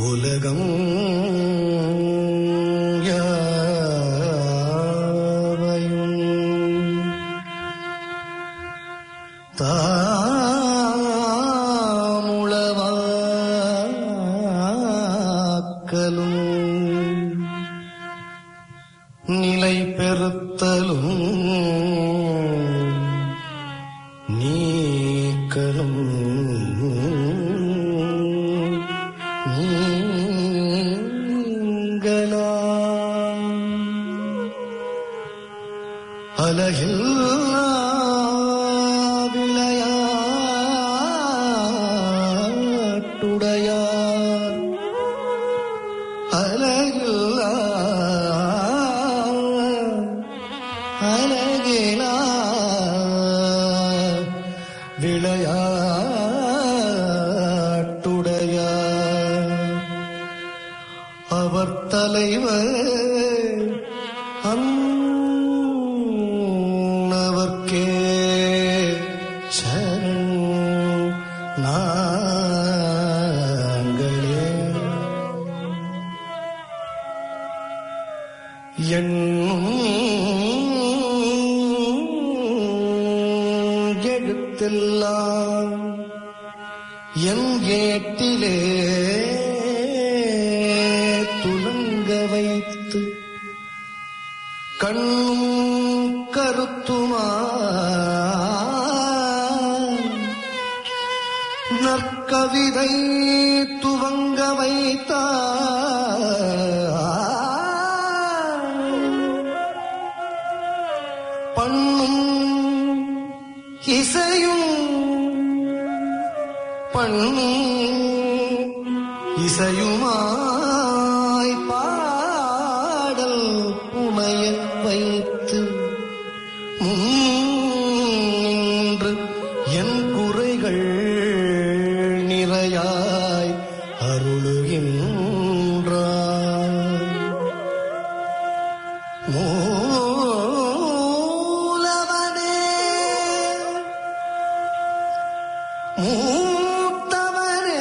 உலகம் யாவையும் தாமுளவாக்கலும் நிலை பெறுத்தலும் நீக்கலும் நீங்களாம் அலகில்லா விளையாட்டுடையார் அலகில்லா அலகிலா விளையாட்டுடையார் அவர் தலைவர் அன்னவர்க்கே சரண் நாங்களே எண்ணும் எழுத்தெல்லாம் என் ஏட்டிலே துலங்க வைத்து கண்ணும் கருத்துமா நற்கவிதை துவங்க வைத்தார் பண்ணும் இசையும் பண்ணும் இசையுமாய் பாடல் புனைய வைத்து முன்று என் குறைகள் நிறையாய் அருளுகின்றார் மூலவனே மூத்தவனே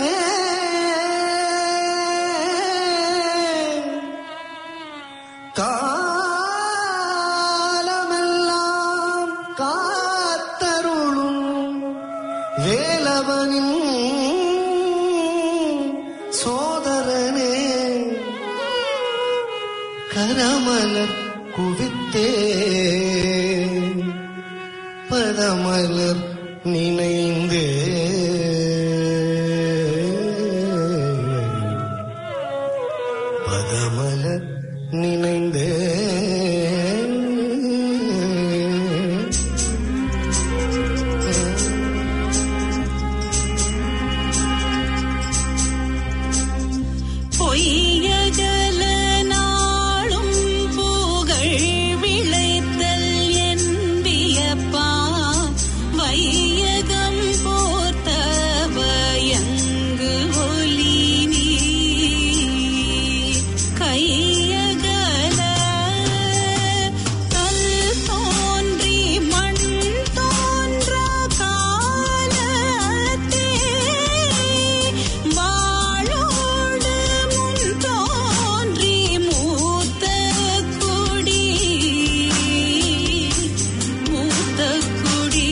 காலமெல்லாம் காத்தருளும் வேலவனின் சோதரனே கரமலர் குவித்தே பதமலர் நினைந்தே பதமலர் நினைந்தே பொய்யகல நாளும் புகழ் விளைத்தல் என்பியப்பா வையகம் போர்த்தவ எங்கு ஒலி நீ கையகல கல் தோன்றி மண் தோன்ற காலத்தே வாழோடு முன் தோன்றி மூத்த குடி மூத்த குடி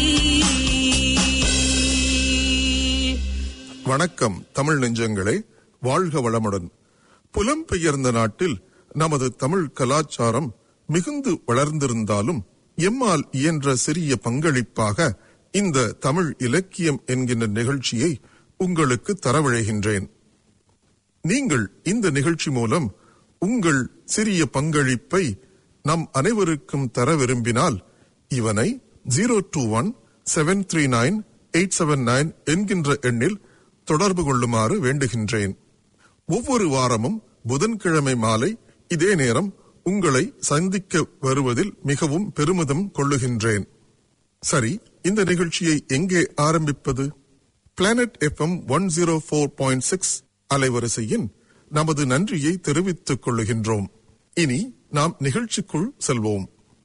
வணக்கம் தமிழ் நெஞ்சங்களே வாழ்க வளமுடன் புலம்பெயர்ந்த நாட்டில் நமது தமிழ் கலாச்சாரம் மிகுந்து வளர்ந்திருந்தாலும் எம்மால் இயன்ற சிறிய பங்களிப்பாக இந்த தமிழ் இலக்கியம் என்கின்ற நிகழ்ச்சியை உங்களுக்கு தரவழைகின்றேன் நீங்கள் இந்த நிகழ்ச்சி மூலம் உங்கள் சிறிய பங்களிப்பை நம் அனைவருக்கும் தர விரும்பினால் இவனை zero two one seven three nine eight seven nine என்கின்ற எண்ணில் தொடர்பு கொள்ளுமாறு வேண்டுகின்றேன் ஒவ்வொரு வாரமும் புதன்கிழமை மாலை இதே நேரம் உங்களை சந்திக்க வருவதில் மிகவும் பெருமிதம் கொள்ளுகின்றேன் சரி இந்த நிகழ்ச்சியை எங்கே ஆரம்பிப்பது planet FM one zero four point six அலைவரிசையின் நமது நன்றியை தெரிவித்துக் கொள்ளுகின்றோம் இனி நாம் நிகழ்ச்சிக்குள் செல்வோம்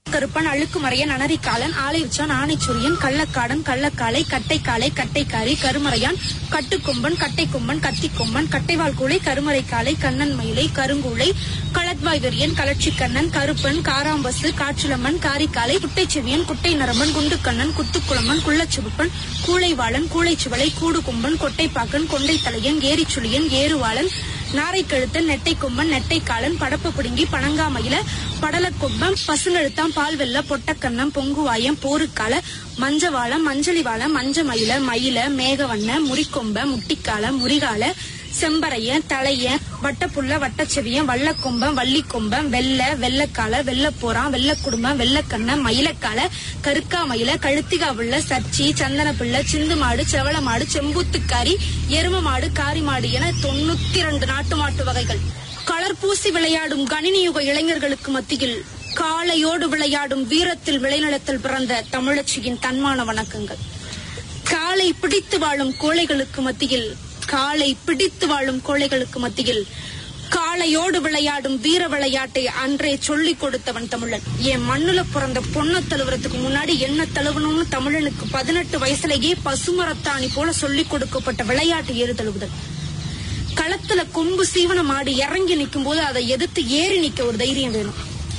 கருப்பன் அழுக்குமறையன் அனரிக்காலன் ஆலையுச்சான் ஆனைச்சுரியன் கள்ளக்காடன் கள்ளக்காலை கட்டைக்காலை கட்டைக்காரி கருமறையான் கட்டுக்கொம்பன் கட்டைக்கொம்பன் கத்திக்கொம்பன் கட்டைவால் கூளை கருமறைக்காலை கண்ணன் மயிலை கருங்கூளை களத்வாய் வெறியன் கலட்சிக்கண்ணன் கருப்பன் காராம்பசு காற்றிலம்மன் காரிக்காலை குட்டைச்செவியன் குட்டை நரம்பன் குண்டுக்கண்ணன் குத்துக்குளமன் குள்ளச்சிவப்பன் கூளைவாளன் கூளைச்சுவலை கூடுகும்பன் கொட்டைப்பாக்கன் கொண்டை தலையன் ஏரிச்சுளியன் ஏறுவாளன் நாரைக்கழுத்தன் நெட்டைக்கொம்பன் நெட்டைக்காலன் படப்பு பிடுங்கி பனங்காமயில படலக்கொம்பம் பசுங்கழுத்தாம் பால் வெள்ள பொட்டக்கண்ணம் பொங்குவாயம் போருக்கால மஞ்சவாளம் மஞ்சளிவாள மஞ்ச மயில மயில மேகவண்ண முறிக்கொம்ப முட்டிக்கால முறிகால செம்பரைய தலைய வட்டப்புள்ள வட்டச்செவியன் வள்ளக்கொம்பம் வள்ளிக்கொம்பம் வெள்ள வெள்ளக்கால வெள்ளப்போறான் வெள்ளக்குடும்பம் வெள்ளக்கண்ண மயிலக்கால கருக்கா மயில கழுத்திகா உள்ள சச்சி சந்தன பிள்ளை சிந்து மாடு செவள மாடு செம்பூத்துக்காரி எரும மாடு காரி மாடு என தொண்ணூத்தி இரண்டு நாட்டு மாட்டு வகைகள் கலர் பூசி விளையாடும் கணினி யுக இளைஞர்களுக்கு மத்தியில் காளையோடு விளையாடும் வீரத்தில் விளைநிலத்தில் பிறந்த தமிழச்சியின் தன்மான வணக்கங்கள் காலை பிடித்து வாழும் கோழைகளுக்கு மத்தியில் காலை பிடித்து வாழும் கோழைகளுக்கு மத்தியில் காளையோடு விளையாடும் வீர விளையாட்டை அன்றே சொல்லிக் கொடுத்தவன் தமிழன் என் மண்ணுல பிறந்த பொண்ண தழுவுறதுக்கு முன்னாடி என்ன தழுவணும்னு தமிழனுக்கு பதினெட்டு வயசுலயே பசுமரத்தாணி போல சொல்லிக் கொடுக்கப்பட்ட விளையாட்டு ஏறு தழுவுதல் களத்துல கொம்பு சீவன மாடு இறங்கி நிக்கும் போது அதை எதிர்த்து ஏறி நிக்க ஒரு தைரியம் வேணும்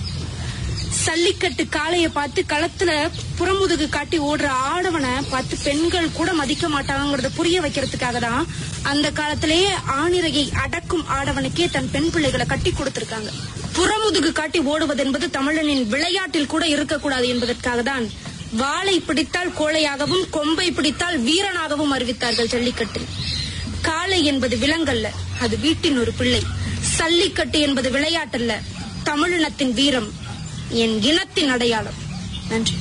சல்லிக்கட்டு காளைய பார்த்து களத்துல புறமுதுகு காட்டி ஓடுற ஆடவனை பார்த்து பெண்கள் கூட மதிக்க மாட்டாங்கிறத புரிய வைக்கிறதுக்காக தான் அந்த காலத்திலேயே ஆணிரையை அடக்கும் ஆடவனுக்கே தன் பெண் பிள்ளைகளை கட்டி கொடுத்திருக்காங்க புறமுதுகு காட்டி ஓடுவது என்பது தமிழனின் விளையாட்டில் கூட இருக்கக்கூடாது என்பதற்காக தான் வாளை பிடித்தால் கோழையாகவும் கொம்பை பிடித்தால் வீரனாகவும் அறிவித்தார்கள் ஜல்லிக்கட்டில் காளை என்பது விலங்கல்ல அது வீட்டின் ஒரு பிள்ளை சல்லிக்கட்டு என்பது விளையாட்டல்ல தமிழினத்தின் வீரம் என் இனத்தின் அடையாளம் நன்றி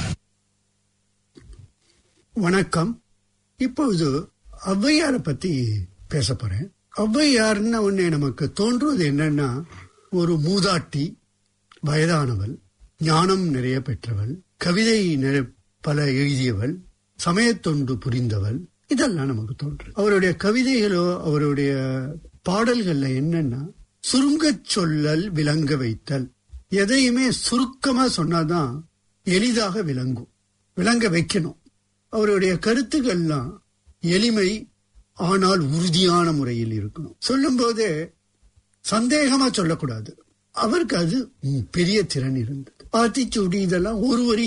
வணக்கம் இப்பொழுது ஔவையாரை பத்தி பேச போறேன் ஔவையார்னு உடனே நமக்கு தோன்றுவது என்னன்னா ஒரு மூதாட்டி வயதானவள் ஞானம் நிறைய பெற்றவள் கவிதை நிறை- பல எழுதியவள் சமயத்தொண்டு புரிந்தவள் இதெல்லாம் நமக்கு தோன்றும் அவருடைய கவிதைகளோ அவருடைய பாடல்கள்ல என்னன்னா சுருங்கச் சொல்லல் விளங்க வைத்தல் எதையுமே சுருக்கமா சொன்னாதான் எளிதாக விளங்கும் விளங்க வைக்கணும் அவருடைய கருத்துக்கள்லாம் எளிமை ஆனால் உறுதியான முறையில் இருக்கணும் சொல்லும் போதே சந்தேகமா சொல்லக்கூடாது அவருக்கு அது ம், பெரிய திறன் இருந்தது ஆத்திச்சூடி இதெல்லாம் ஒரு வரி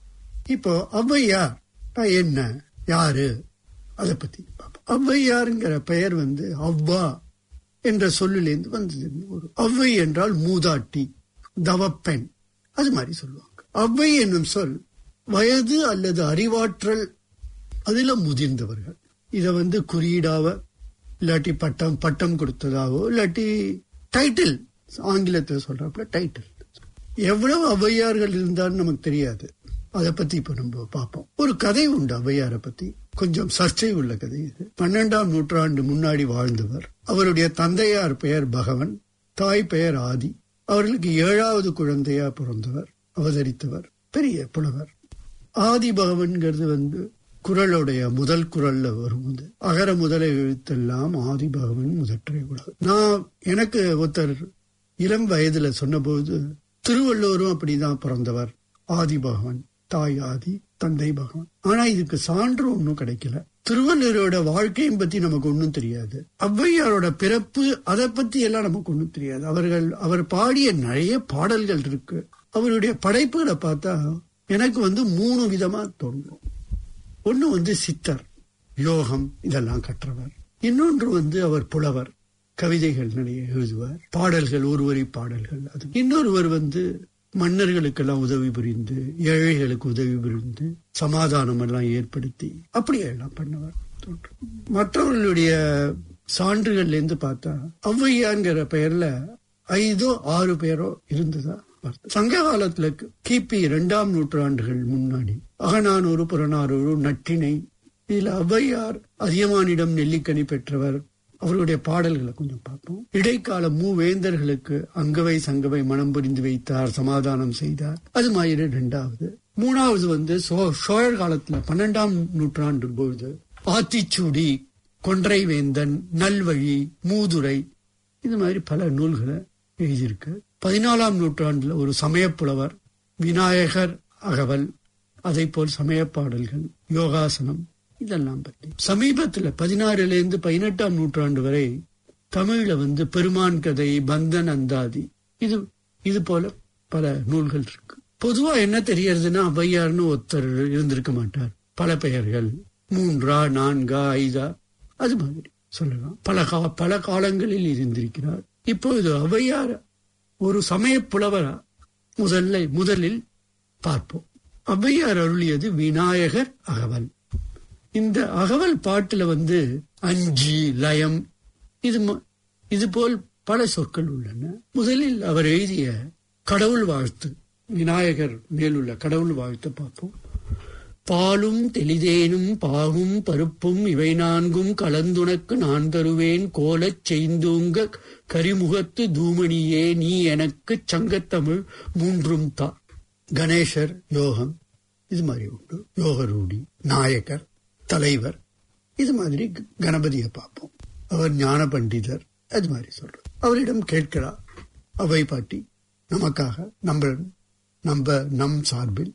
இப்போ ஔவையார் அஹ், என்ன யாரு அதை பத்தி பார்ப்போம் ஔவையாருங்கிற பெயர் வந்து அவ்வா என்ற சொல்லிலிருந்து வந்தது ஒரு ஔவை என்றால் மூதாட்டி தவப்பெண் அது மாதிரி சொல்லுவாங்க ஔவை என்னும் சொல் வயது அல்லது அறிவாற்றல் அதுல முதிர்ந்தவர்கள் இத வந்து குறியீடாவ இல்லாட்டி பட்டம் பட்டம் கொடுத்ததாவோ இல்லாட்டி டைட்டில் ஆங்கிலத்தில் சொல்றப்ப டைட்டில் எவ்வளவு ஔவையார்கள் இருந்தான்னு நமக்கு தெரியாது அதை பத்தி இப்ப நம்ம பார்ப்போம் ஒரு கதை உண்டு ஔவையாரை பத்தி கொஞ்சம் சர்ச்சை உள்ள கதை இது பன்னெண்டாம் நூற்றாண்டு முன்னாடி வாழ்ந்தவர் அவருடைய தந்தையார் பெயர் பகவன் தாய் பெயர் ஆதி அவர்களுக்கு ஏழாவது குழந்தையா பிறந்தவர் அவதரித்தவர் பெரிய புலவர் ஆதி பகவன்கிறது வந்து குரலுடைய முதல் குரல்ல வரும் அது அகர முதல எழுத்தெல்லாம் ஆதி பகவன் முதற்றே உலகு நான் எனக்கு ஒருத்தர் இளம் வயதுல சொன்னபோது திருவள்ளுவரும் அப்படிதான் பிறந்தவர் ஆதி பகவன் தாய் ஆதி தந்தை பகவான் ஆனா இதுக்கு சான்று ஒன்றும் கிடைக்கல திருவள்ளுவரோட வாழ்க்கையும் பத்தி நமக்கு ஒன்றும் தெரியாது ஔவையாரோட பிறப்பு அதை பத்தி எல்லாம் நமக்கு ஒன்றும் தெரியாது அவர்கள் அவர் பாடிய நிறைய பாடல்கள் இருக்கு அவருடைய படைப்புகளை பார்த்தா எனக்கு வந்து மூணு விதமா தோன்றும் ஒண்ணு வந்து சித்தர் யோகம் இதெல்லாம் கற்றவர் இன்னொன்று வந்து அவர் புலவர் கவிதைகள் நிறைய எழுதுவார் பாடல்கள் ஒரு வரி பாடல்கள் அது இன்னொருவர் வந்து மன்னர்களுக்கெல்லாம் உதவி புரிந்து ஏழைகளுக்கு உதவி புரிந்து சமாதானம் எல்லாம் ஏற்படுத்தி அப்படியே எல்லாம் பண்ணவர் தோன்றும் மற்றவர்களுடைய சான்றுகள்ல இருந்து பார்த்தா ஔவையாங்கிற பெயர்ல ஐதோ ஆறு பேரோ இருந்ததா வருது. சங்க காலத்துல கிபி இரண்டாம் நூற்றாண்டுகள் முன்னாடி அகநானூறு புறநானூறு நற்றிணை இதுல ஔவையார் அதியமானிடம் நெல்லிக்கனி பெற்றவர் அவருடைய பாடல்களை கொஞ்சம் பார்ப்போம் இடைக்கால மூவேந்தர்களுக்கு அங்கவை சங்கவை மனம் புரிந்து வைத்தார் சமாதானம் செய்தார் அது மாதிரி ரெண்டாவது மூணாவது வந்து சோ- சோழர் காலத்துல பன்னெண்டாம் நூற்றாண்டு பொழுது ஆத்திச்சூடி கொன்றை வேந்தன் நல்வழி மூதுரை இது மாதிரி பல நூல்களை எழுதியிருக்கு பதினாலாம் நூற்றாண்டுல ஒரு சமயப்புலவர் விநாயகர் அகவல் அதை போல் சமய பாடல்கள் யோகாசனம் இதெல்லாம் பற்றி சமீபத்துல பதினாறுல இருந்து பதினெட்டாம் நூற்றாண்டு வரை தமிழ்ல வந்து பெருமான் கதை பந்தன் அந்தாதி இது இது போல பல நூல்கள் இருக்கு பொதுவா என்ன தெரியறதுன்னா ஔவையார்னு ஒருத்தர் இருந்திருக்க மாட்டார் பல பெயர்கள் மூன்றா நான்கா ஐதா அது மாதிரி சொல்லலாம் பல கா பல காலங்களில் இருந்திருக்கிறார் இப்பொழுது ஔவையார் ஒரு சமய புலவரா முதல்ல முதலில் பார்ப்போம் ஔவையார் அருளியது விநாயகர் அகவல் இந்த அகவல் பாட்டுல வந்து அஞ்சி லயம் இது ம- இது போல் பல சொற்கள் உள்ளன முதலில் அவர் எழுதிய கடவுள் வாழ்த்து விநாயகர் மேலுள்ள கடவுள் வாழ்த்து பார்ப்போம் பாலும் தெளிதேனும் பாகும் பருப்பும் இவை நான்கும் கலந்துனக்கு நான் தருவேன் கோலச் செய்தூங்க கரிமுகத்து தூமணியே நீ எனக்கு சங்கத்தமிழ் மூன்றும் தா கணேசர் யோகம் இது மாதிரி உண்டு யோகரூடி நாயக்கர் தலைவர் இது மாதிரி க- கணபதியை பார்ப்போம் அவர் ஞான பண்டிதர் அது மாதிரி சொல்றார் அவரிடம் கேட்கிறார் அவை பாட்டி நமக்காக நம்ம நம்ம நம் சார்பில்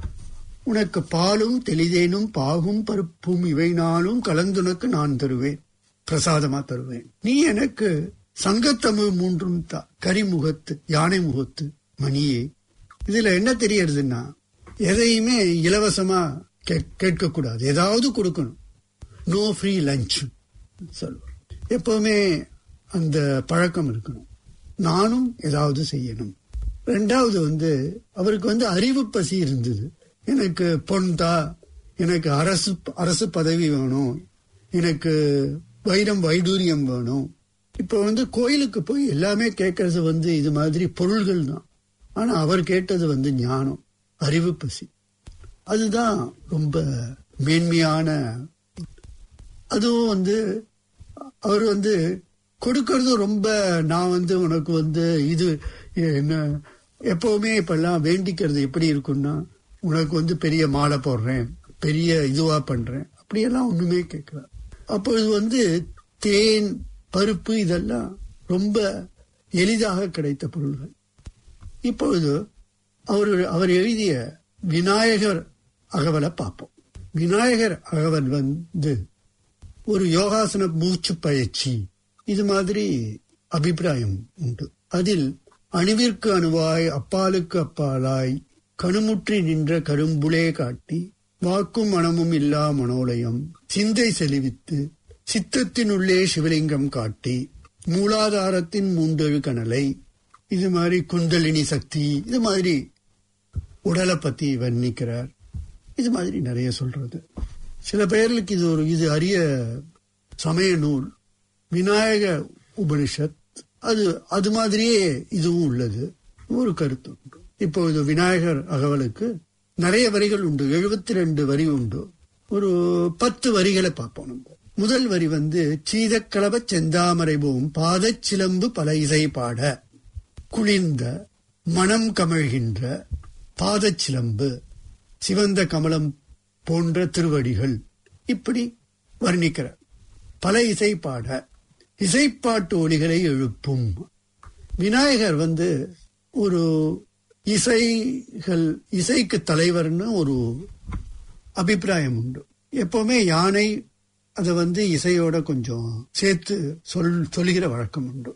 உனக்கு பாலும் தெளிதேனும் பாகும் பருப்பும் இவை நாளும் கலந்துனக்கு நான் தருவேன் பிரசாதமா தருவேன் நீ எனக்கு சங்கத்தமிழ் மூன்றும் தா கரிமுகத்து யானை முகத்து மணியே இதுல என்ன தெரியறதுன்னா எதையுமே இலவசமா கேட்க கூடாது ஏதாவது கொடுக்கணும் நோ ஃப்ரீ லஞ்ச் சொல்லுவோம் எப்பவுமே அந்த பழக்கம் இருக்கணும் நானும் ஏதாவது செய்யணும் ரெண்டாவது வந்து அவருக்கு வந்து அறிவு பசி இருந்தது எனக்கு பொன் தா எனக்கு அரசு அரசு பதவி வேணும் எனக்கு வைரம் வைடூரியம் வேணும் இப்ப வந்து கோயிலுக்கு போய் எல்லாமே கேட்கறது வந்து இது மாதிரி பொருள்கள் தான் ஆனா அவர் கேட்டது வந்து ஞானம் அறிவு பசி அதுதான் ரொம்ப மேன்மையான அதுவும் வந்து அவர் வந்து கொடுக்கறது ரொம்ப நான் வந்து உனக்கு வந்து இது என்ன எப்பவுமே இப்பெல்லாம் வேண்டிக்கிறது எப்படி இருக்கும்னா உனக்கு வந்து பெரிய மாலை போடுறேன் பெரிய இதுவா பண்றேன் அப்படியெல்லாம் ஒண்ணுமே கேட்கல அப்பொழுது வந்து தேன் பருப்பு இதெல்லாம் ரொம்ப எளிதாக கிடைத்த பொருள்கள் இப்பொழுது அவர் அவர் எழுதிய விநாயகர் அகவலை பார்ப்போம் விநாயகர் அகவல் வந்து ஒரு யோகாசன மூச்சு பயிற்சி இது மாதிரி அபிப்பிராயம் உண்டு அதில் அணுவிற்கு அணுவாய் அப்பாலுக்கு அப்பாலாய் கணுமுற்றி நின்ற கரும்புலே காட்டி வாக்கும் மனமும் இல்லா மனோலயம் சிந்தை செலிவித்து சித்தத்தினுள்ளே சிவலிங்கம் காட்டி மூலாதாரத்தின் மூண்டெழு கனலை இது மாதிரி குண்டலினி சக்தி இது மாதிரி உடலை பத்தி வர்ணிக்கிறார் இது மாதிரி நிறைய சொல்றது சில பேர்களுக்கு இது ஒரு இது அரிய சமய நூல் விநாயக உபனிஷத் அது அது மாதிரியே இதுவும் உள்ளது ஒரு கருத்து உண்டு இப்பொழுது விநாயகர் அகவலுக்கு நிறைய வரிகள் உண்டு எழுபத்தி ரெண்டு வரி உண்டு ஒரு பத்து வரிகளை பார்ப்போம் நம்ம முதல் வரி வந்து சீதக்கலவ செந்தாமரை போம் பாதச் சிலம்பு பல இசை பாட குளிர்ந்த மனம் கமழ்கின்ற பாதச்சிலம்பு சிவந்த கமலம் போன்ற திருவடிகள் இப்படி வர்ணிக்கிறார் பல இசை பாட இசைப்பாட்டு ஒலிகளை எழுப்பும் விநாயகர் வந்து ஒரு இசைகள் இசைக்கு தலைவர்னு ஒரு அபிப்பிராயம் உண்டு எப்பவுமே யானை அதை வந்து இசையோட கொஞ்சம் சேர்த்து சொல் சொல்லுகிற வழக்கம் உண்டு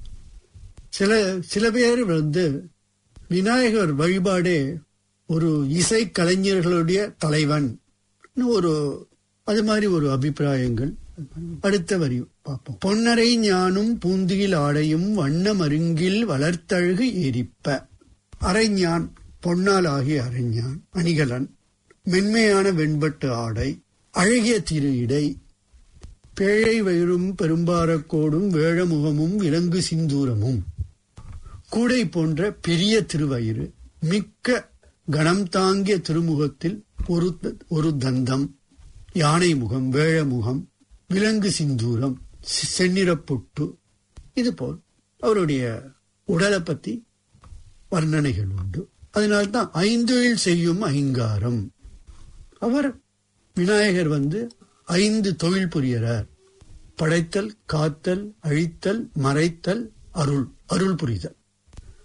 சில சில பேர் வந்து விநாயகர் வழிபாடே ஒரு இசை கலைஞர்களுடைய தலைவன் ஒரு அது மாதிரி ஒரு அபிப்பிராயங்கள் அடுத்த வரி பார்ப்போம் பொன்னரை ஞானும் பூந்தியில் ஆடையும் வண்ண மருங்கில் வளர்த்தழகு எரிப்ப அரைஞான் பொன்னால் ஆகிய அரைஞான் அணிகலன் மென்மையான வெண்பட்டு ஆடை அழகிய திரு இடை பேழை வயிறும் பெரும்பாரக்கோடும் வேழமுகமும் விலங்கு சிந்தூரமும் கூடை போன்ற பெரிய திருவயிறு மிக்க கணம் தாங்கிய திருமுகத்தில் ஒரு ஒரு தந்தம் யானை முகம் வேழ முகம் விலங்கு சிந்தூரம் செந்நிறப்பொட்டு இது போல் அவருடைய உடலை பத்தி வர்ணனைகள் உண்டு அதனால்தான் ஐந்தொழில் செய்யும் ஐங்காரம் அவர் விநாயகர் வந்து ஐந்து தொழில் புரியறார் படைத்தல் காத்தல் அழித்தல் மறைத்தல் அருள் அருள் புரிதல்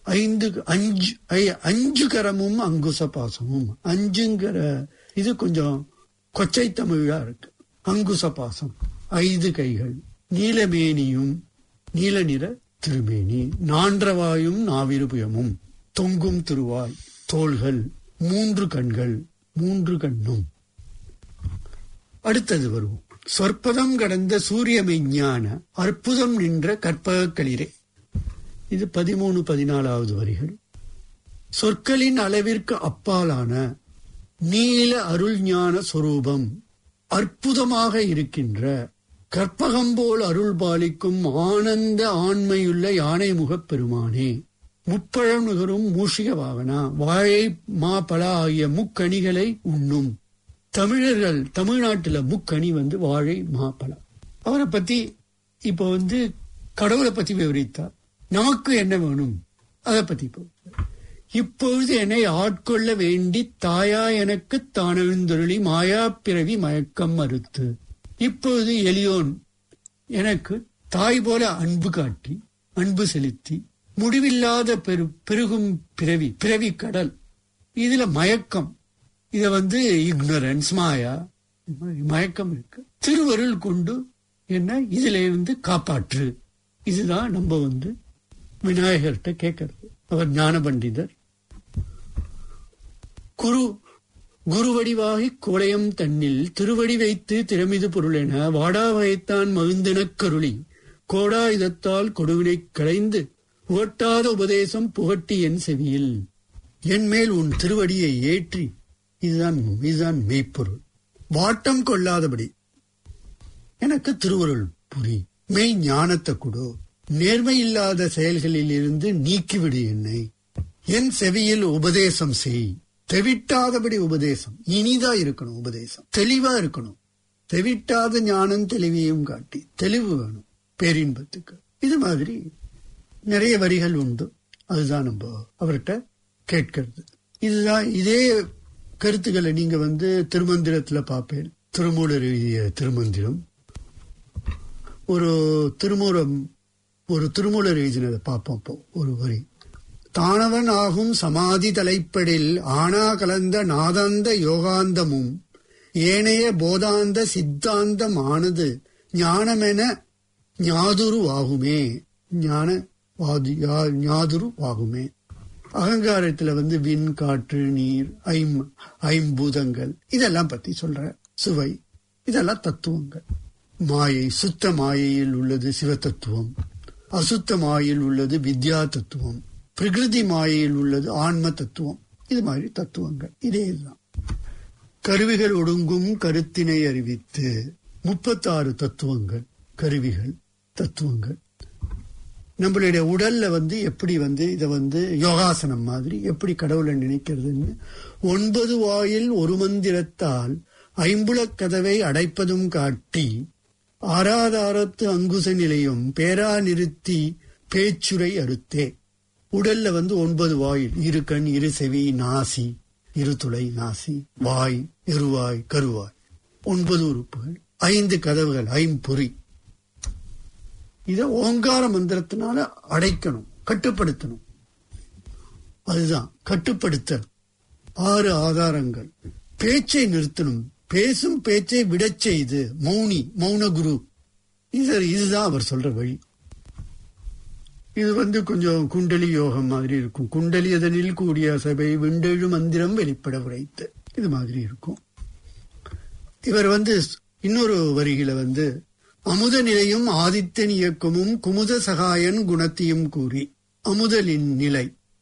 ஐந்து அஞ்சு ஐ- அஞ்சு கரமும் அங்குச பாசமும் அஞ்சுங்கிற இது கொஞ்சம் கொச்சை தமிழா இருக்கு அங்குச பாசம் ஐந்து கைகள் நீலமேனியும் நீல நிற திருமேனி நான்றவாயும் நாவிருபயமும் தொங்கும் திருவாய் தோள்கள் மூன்று கண்கள் மூன்று கண்ணும் அடுத்தது வருவோம் சொற்பதம் கடந்த சூரிய மெஞ்ஞான அற்புதம் நின்ற கற்பகக் களிரே இது பதிமூணு பதினாலாவது வரிகள் சொற்களின் அளவிற்கு அப்பாலான நீல அருள் ஞான சொரூபம் அற்புதமாக இருக்கின்ற கற்பகம் போல் அருள் பாலிக்கும் ஆனந்த ஆண்மையுள்ள யானை முகப் பெருமானே முப்பழம் நுகரும் மூஷிக வாகனா வாழை மா பலா ஆகிய முக்கணிகளை உண்ணும் தமிழர்கள் தமிழ்நாட்டுல முக்கணி வந்து வாழை மாப்பழம் அவரை பத்தி இப்போ வந்து கடவுளை பத்தி விவரித்தார் நமக்கு என்ன வேணும் அதை பத்தி இப்போ இப்பொழுது என்னை ஆட்கொள்ள வேண்டி தாயா எனக்கு தானெழுந்தொருளி மாயா பிறவி மயக்கம் மறுத்து இப்பொழுது எளியோன் எனக்கு தாய் போல அன்பு காட்டி அன்பு செலுத்தி முடிவில்லாத பெரு பெருகும் பிறவி பிறவி கடல் இதுல மயக்கம் இத வந்து இக்னரன்ஸ் மாயா இந்த மாதிரி மயக்கம் இருக்கு திருவருள் கொண்டு என்ன இதுல இருந்து காப்பாற்று இதுதான் நம்ம வந்து விநாயகர்கிட்ட கேட்கறது அவர் ஞான பண்டிதர் குரு குருவடிவாகி கோலயம் தன்னில் திருவடி வைத்து திறமிது பொருளென வாடா வயத்தான் மகிழ்ந்தனக் கருளி கோடா இதத்தால் கொடுவினைக் களைந்து புகட்டாத உபதேசம் புகட்டி என் செவியில் என் மேல் உன் திருவடியை ஏற்றி இதுதான் இதுதான் மெய்ப்பொருள் வாட்டம் கொள்ளாதபடி எனக்கு திருவருள் புரி மெய் ஞானத்தை கொடு நேர்மை இல்லாத செயல்களில் இருந்து நீக்கிவிடு என்னை என் செவியில் உபதேசம் செய் தெவிட்டாதபடி உபதேசம் இனிதா இருக்கணும் உபதேசம் தெளிவா இருக்கணும் தெவிட்டாத ஞானம் தெளிவையும் காட்டி தெளிவு வேணும் பேரின்பத்துக்கு இது மாதிரி நிறைய வரிகள் உண்டு அதுதான் நம்ம அவர்கிட்ட கேட்கிறது இதுதான் இதே கருத்துக்களை நீங்க வந்து திருமந்திரத்துல பார்ப்பேன் திருமூலர் எழுதிய திருமந்திரம் ஒரு திருமூலம் ஒரு திருமூலர் எழுதினதை பார்ப்போம் இப்போ ஒரு வரி தானவன் ஆகும் சமாதி தலைப்படில் ஆனா கலந்த நாதாந்த யோகாந்தமும் ஏனைய போதாந்த சித்தாந்தமானது ஞானமென ஞாதுருவாகுமே ஞான வாது யா- ஞாதுருவாகுமே அகங்காரத்துல வந்து விண் காற்று நீர் ஐம் ஐம்பூதங்கள் இதெல்லாம் பத்தி சொல்ற சுவை இதெல்லாம் தத்துவங்கள் மாயை சுத்த மாயையில் உள்ளது சிவ தத்துவம் அசுத்த மாயையில் உள்ளது வித்யா தத்துவம் பிரகிருதி மாயையில் உள்ளது ஆன்ம தத்துவம் இது மாதிரி தத்துவங்கள் இதே இதுதான் கருவிகள் ஒடுங்கும் கருத்தினை அறிவித்து முப்பத்தாறு தத்துவங்கள் கருவிகள் தத்துவங்கள் நம்மளுடைய உடல்ல வந்து எப்படி வந்து இதை வந்து யோகாசனம் மாதிரி எப்படி கடவுளை நினைக்கிறதுன்னு ஒன்பது வாயில் ஒரு மந்திரத்தால் ஐம்புலக் கதவை அடைப்பதும் காட்டி ஆராதாரத்து அங்குச நிலையும் பேரா நிறுத்தி பேச்சுரை அறுத்தே உடல்ல வந்து ஒன்பது வாயில் இரு கண் இரு செவி நாசி இரு துளை நாசி வாய் இருவாய் கருவாய் ஒன்பது உறுப்புகள் ஐந்து கதவுகள் ஐம்பொறி இத ஓங்கார மந்திரத்தினால அடைக்கணும் கட்டுப்படுத்தணும் அதுதான் கட்டுப்படுத்தல் ஆறு ஆதாரங்கள் பேச்சை நிறுத்தணும் பேசும் பேச்சை விடச் செய்து மௌனி மௌன குரு இது இதுதான் அவர் சொல்ற வழி இது வந்து கொஞ்சம் குண்டலி யோகம் மாதிரி இருக்கும் குண்டலி அதனில் கூடிய சபை விண்டெழு மந்திரம் வெளிப்பட உரைத்து இது மாதிரி இருக்கும் இவர் வந்து இன்னொரு வரியில வந்து அமுத நிலையும் ஆதித்தன் இயக்கமும் குமுத சகாயன் குணத்தையும் கூறி அமுதலின் நிலை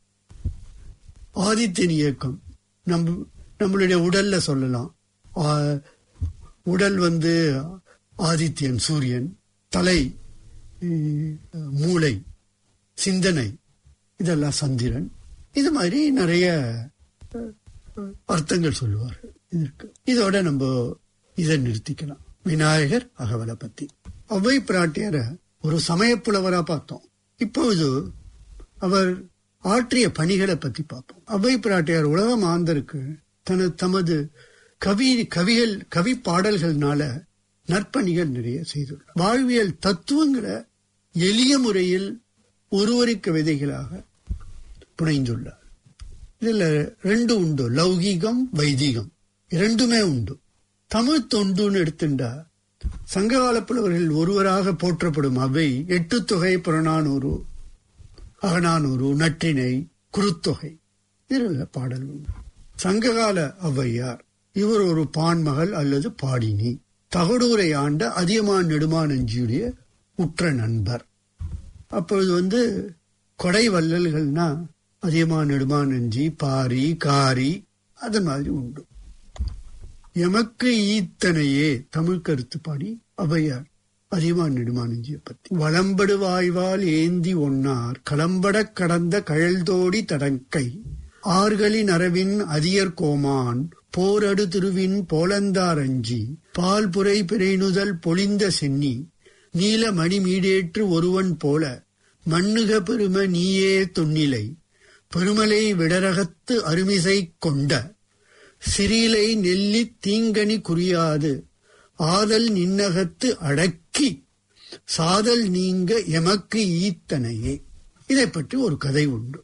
ஆதித்தன் இயக்கம் நம் நம்மளுடைய உடல்ல சொல்லலாம் ஆ, உடல் வந்து ஆதித்யன் சூரியன் தலை ம், மூளை சிந்தனை இதெல்லாம் சந்திரன் இது மாதிரி நிறைய அஹ், அஹ், அர்த்தங்கள் சொல்லுவார் இதற்கு இதோட நம்ம இதை நிறுத்திக்கலாம் விநாயகர் அகவலை பத்தி அவ்வை பிராட்டியர ஒரு சமயப்புலவரா பார்த்தோம் இப்பொழுது அவர் ஆற்றிய பணிகளை பத்தி பார்ப்போம் அவ்வை பிராட்டியார் உலக மாந்தருக்கு தனது தமது கவி கவிகள் கவி பாடல்கள்னால நற்பணிகள் நிறைய செய்துள்ளார் வாழ்வியல் தத்துவங்களை எளிய முறையில் ஒருவருக்கு விதைகளாக புனைந்துள்ளார் இதுல ரெண்டு உண்டு லௌகீகம் வைதீகம் இரண்டுமே உண்டு தமிழ் தொண்டுன்னு எடுத்துண்டா சங்ககால புலவர்கள் ஒருவராக போற்றப்படும் அவை எட்டு தொகை புறநானூறு அகநானூறு நற்றினை குறுத்தொகை இதில் பாடல் உண்டு சங்ககால ஔவையார் இவர் ஒரு பான்மகள் அல்லது பாடினி தகடூரை ஆண்ட அதியமான் நெடுமானஞ்சியுடைய உற்ற நண்பர் அப்பொழுது வந்து கொடை வள்ளல்கள்னா அதியமான் நெடுமானஞ்சி பாரி காரி அது மாதிரி உண்டு எமக்கு ஈத்தனையே தமிழ் கருத்து பாடி ஔவையார் அதியமான் நெடுமானஞ்சியை பத்தி வளம்படு வாய்வால் ஏந்தி ஒன்னார் களம்படக் கடந்த கழல்தோடி தடங்கை ஆர்களின் அரவின் அதியர் கோமான் போரடு திருவின் போலந்தாரஞ்சி பால் புரை பிறைனுதல் பொழிந்த சென்னி நீல மணி மீடேற்று ஒருவன் போல மண்ணுக பெரும நீயே தொன்னிலை பெருமலை விடரகத்து அருமிசை கொண்ட சிறிலை நெல்லி தீங்கனி குறியாது ஆதல் நின்னகத்து அடக்கி சாதல் நீங்க எமக்கு ஈத்தனையே இதை பற்றி ஒரு கதை உண்டு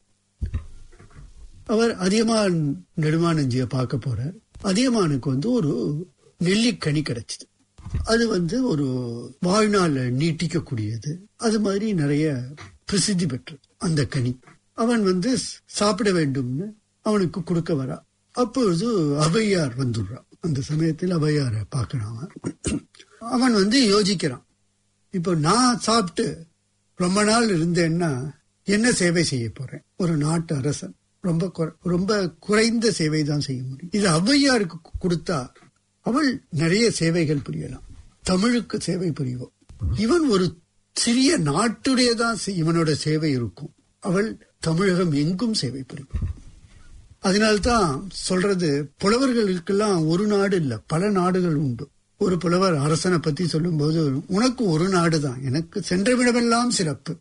அவர் அதியமான் நெடுமானஞ்சிய பார்க்க போறார் அதியமானுக்கு வந்து ஒரு நெல்லிக்கனி கிடைச்சது அது வந்து ஒரு வாழ்நாள நீட்டிக்கக்கூடியது அது மாதிரி நிறைய பிரசித்தி பெற்றது அந்த கனி அவன் வந்து சாப்பிட வேண்டும்னு அவனுக்கு கொடுக்க வரா அப்பொழுது அவையார் வந்துடுறான் அந்த சமயத்தில் அவையார பார்க்கறான் அவன். அவன் வந்து யோசிக்கிறான் இப்போ நான் சாப்பிட்டு ரொம்ப நாள் இருந்தேன்னா என்ன சேவை செய்ய போறேன் ஒரு நாட்டு அரசன் ரொம்ப குறை- ரொம்ப குறைந்த சேவை தான் செய்ய முடியும் இது ஔவையாருக்கு கு- கொடுத்தா அவள் நிறைய சேவைகள் புரியலாம் தமிழுக்கு சேவை புரிவோம் இவன் ஒரு சிறிய நாட்டுடையதான் சே- இவனோட சேவை இருக்கும் அவள் தமிழகம் எங்கும் சேவை புரியும் அதனால்தான் சொல்றது புலவர்களுக்கெல்லாம் ஒரு நாடு இல்ல பல நாடுகள் உண்டு ஒரு புலவர் அரசனை பத்தி சொல்லும்போது உனக்கு ஒரு நாடு தான் எனக்கு சென்றவிடமெல்லாம் சிறப்பு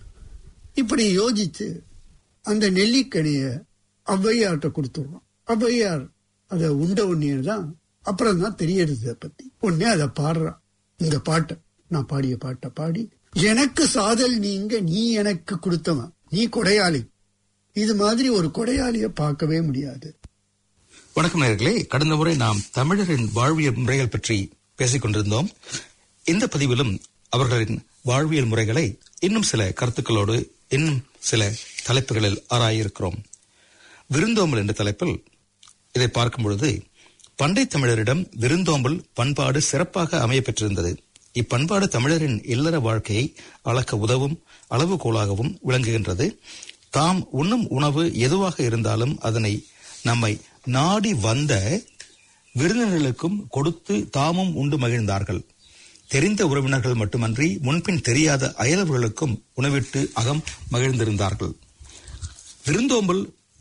இப்படி யோசிச்சு அந்த நெல்லிக்கனிய ஔவையார்ட்ட கொடுத்துடுறோம் ஔவையார் அதை உண்ட உடனே தான் அப்புறம் தான் தெரியறது அதை பத்தி உடனே அதை பாடுறான் இந்த பாட்டை நான் பாடிய பாட்டை பாடி எனக்கு சாதல் நீங்க நீ எனக்கு கொடுத்தவன் நீ கொடையாளி இது மாதிரி ஒரு கொடையாளிய பார்க்கவே முடியாது வணக்கம் நேர்களே கடந்த முறை நாம் தமிழரின் வாழ்வியல் முறைகள் பற்றி பேசிக் கொண்டிருந்தோம் இந்த பதிவிலும் அவர்களின் வாழ்வியல் முறைகளை இன்னும் சில கருத்துக்களோடு இன்னும் சில தலைப்புகளில் ஆராயிருக்கிறோம் விருந்தோம்பல் என்ற தலைப்பில் இதை பார்க்கும் பொழுது பண்டை தமிழரிடம் விருந்தோம்பல் பண்பாடு சிறப்பாக அமைய பெற்றிருந்தது இப்பண்பாடு தமிழரின் இல்லற வாழ்க்கையை அளக்க உதவும் அளவுகோலாகவும் விளங்குகின்றது தாம் உண்ணும் உணவு எதுவாக இருந்தாலும் அதனை நம்மை நாடி வந்த விருந்தினர்களுக்கும் கொடுத்து தாமும் உண்டு மகிழ்ந்தார்கள் தெரிந்த உறவினர்கள் மட்டுமன்றி முன்பின் தெரியாத அயலவர்களுக்கும் உணவிட்டு அகம் மகிழ்ந்திருந்தார்கள் விருந்தோம்பல்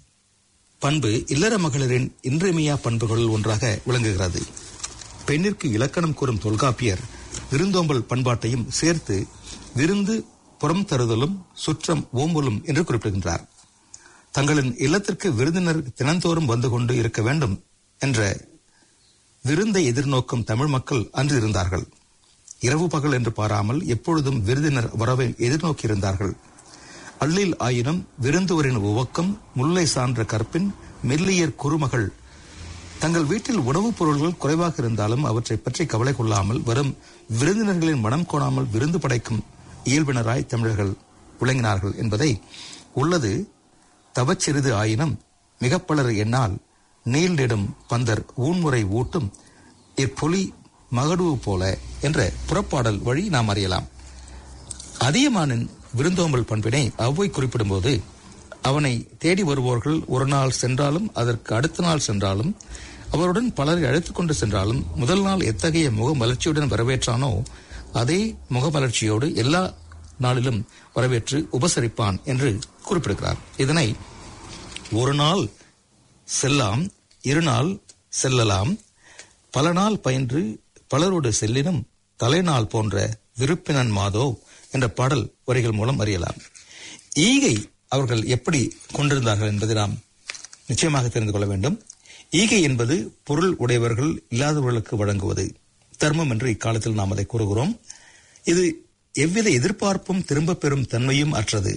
பண்பு இல்லற மகளிரின் இன்றியமையா பண்புகளில் ஒன்றாக விளங்குகிறது பெண்ணிற்கு இலக்கணம் கூறும் தொல்காப்பியர் விருந்தோம்பல் பண்பாட்டையும் சேர்த்து விருந்து புறம் தருதலும் சுற்றம் ஓம்பலும் என்று குறிப்பிடுகின்றார் தங்களின் இல்லத்திற்கு விருந்தினர் தினந்தோறும் வந்து கொண்டு இருக்க வேண்டும் என்ற விருந்தை எதிர்நோக்கும் தமிழ் மக்கள் அன்று இருந்தார்கள் இரவு பகல் என்று பாராமல் எப்பொழுதும் விருந்தினர் வரவை எதிர்நோக்கியிருந்தார்கள் அள்ளில் ஆயினும் விருந்துவரின் உவக்கம் முல்லை சான்ற கற்பின் மெல்லியர் குறுமகள் தங்கள் வீட்டில் உணவுப் பொருள்கள் குறைவாக இருந்தாலும் அவற்றை பற்றி கவலை கொள்ளாமல் வரும் விருந்தினர்களின் மனம் கோணாமல் விருந்து படைக்கும் இயல்பினராய் தமிழர்கள் விளங்கினார்கள் என்பதை உள்ளது தவச்சிறிது ஆயினும் மிகப்பலர் என்னால் நீள்நெடும் பந்தர் ஊன்முறை ஊட்டும் இப்பொலி மகடுவு போல என்ற புறப்பாடல் வழி நாம் அறியலாம் அதியமானின் விருந்தோம்பல் பண்பினை அவ்வை குறிப்பிடும்போது அவனை தேடி வருவோர்கள் ஒரு நாள் சென்றாலும் அதற்கு அடுத்த நாள் சென்றாலும் அவருடன் பலரை அழைத்துக் கொண்டு சென்றாலும் முதல் நாள் எத்தகைய முகமலர்ச்சியுடன் வரவேற்றானோ அதே முகமலர்ச்சியோடு எல்லா நாளிலும் வரவேற்று உபசரிப்பான் என்று குறிப்பிடுகிறார் இதனை ஒரு நாள் செல்லாம் இருநாள் செல்லலாம் பல நாள் பயின்று பலரோடு செல்லினும் தலைநாள் போன்ற விருப்பினன் மாதோ என்ற பாடல் வரிகள் மூலம் அறியலாம் ஈகை அவர்கள் எப்படி கொண்டிருந்தார்கள் என்பதை நாம் நிச்சயமாக தெரிந்து கொள்ள வேண்டும் ஈகை என்பது பொருள் உடையவர்கள் இல்லாதவர்களுக்கு வழங்குவது தர்மம் என்று இக்காலத்தில் நாம் அதை கூறுகிறோம் இது எவ்வித எதிர்பார்ப்பும் திரும்பப் பெறும் தன்மையும் அற்றது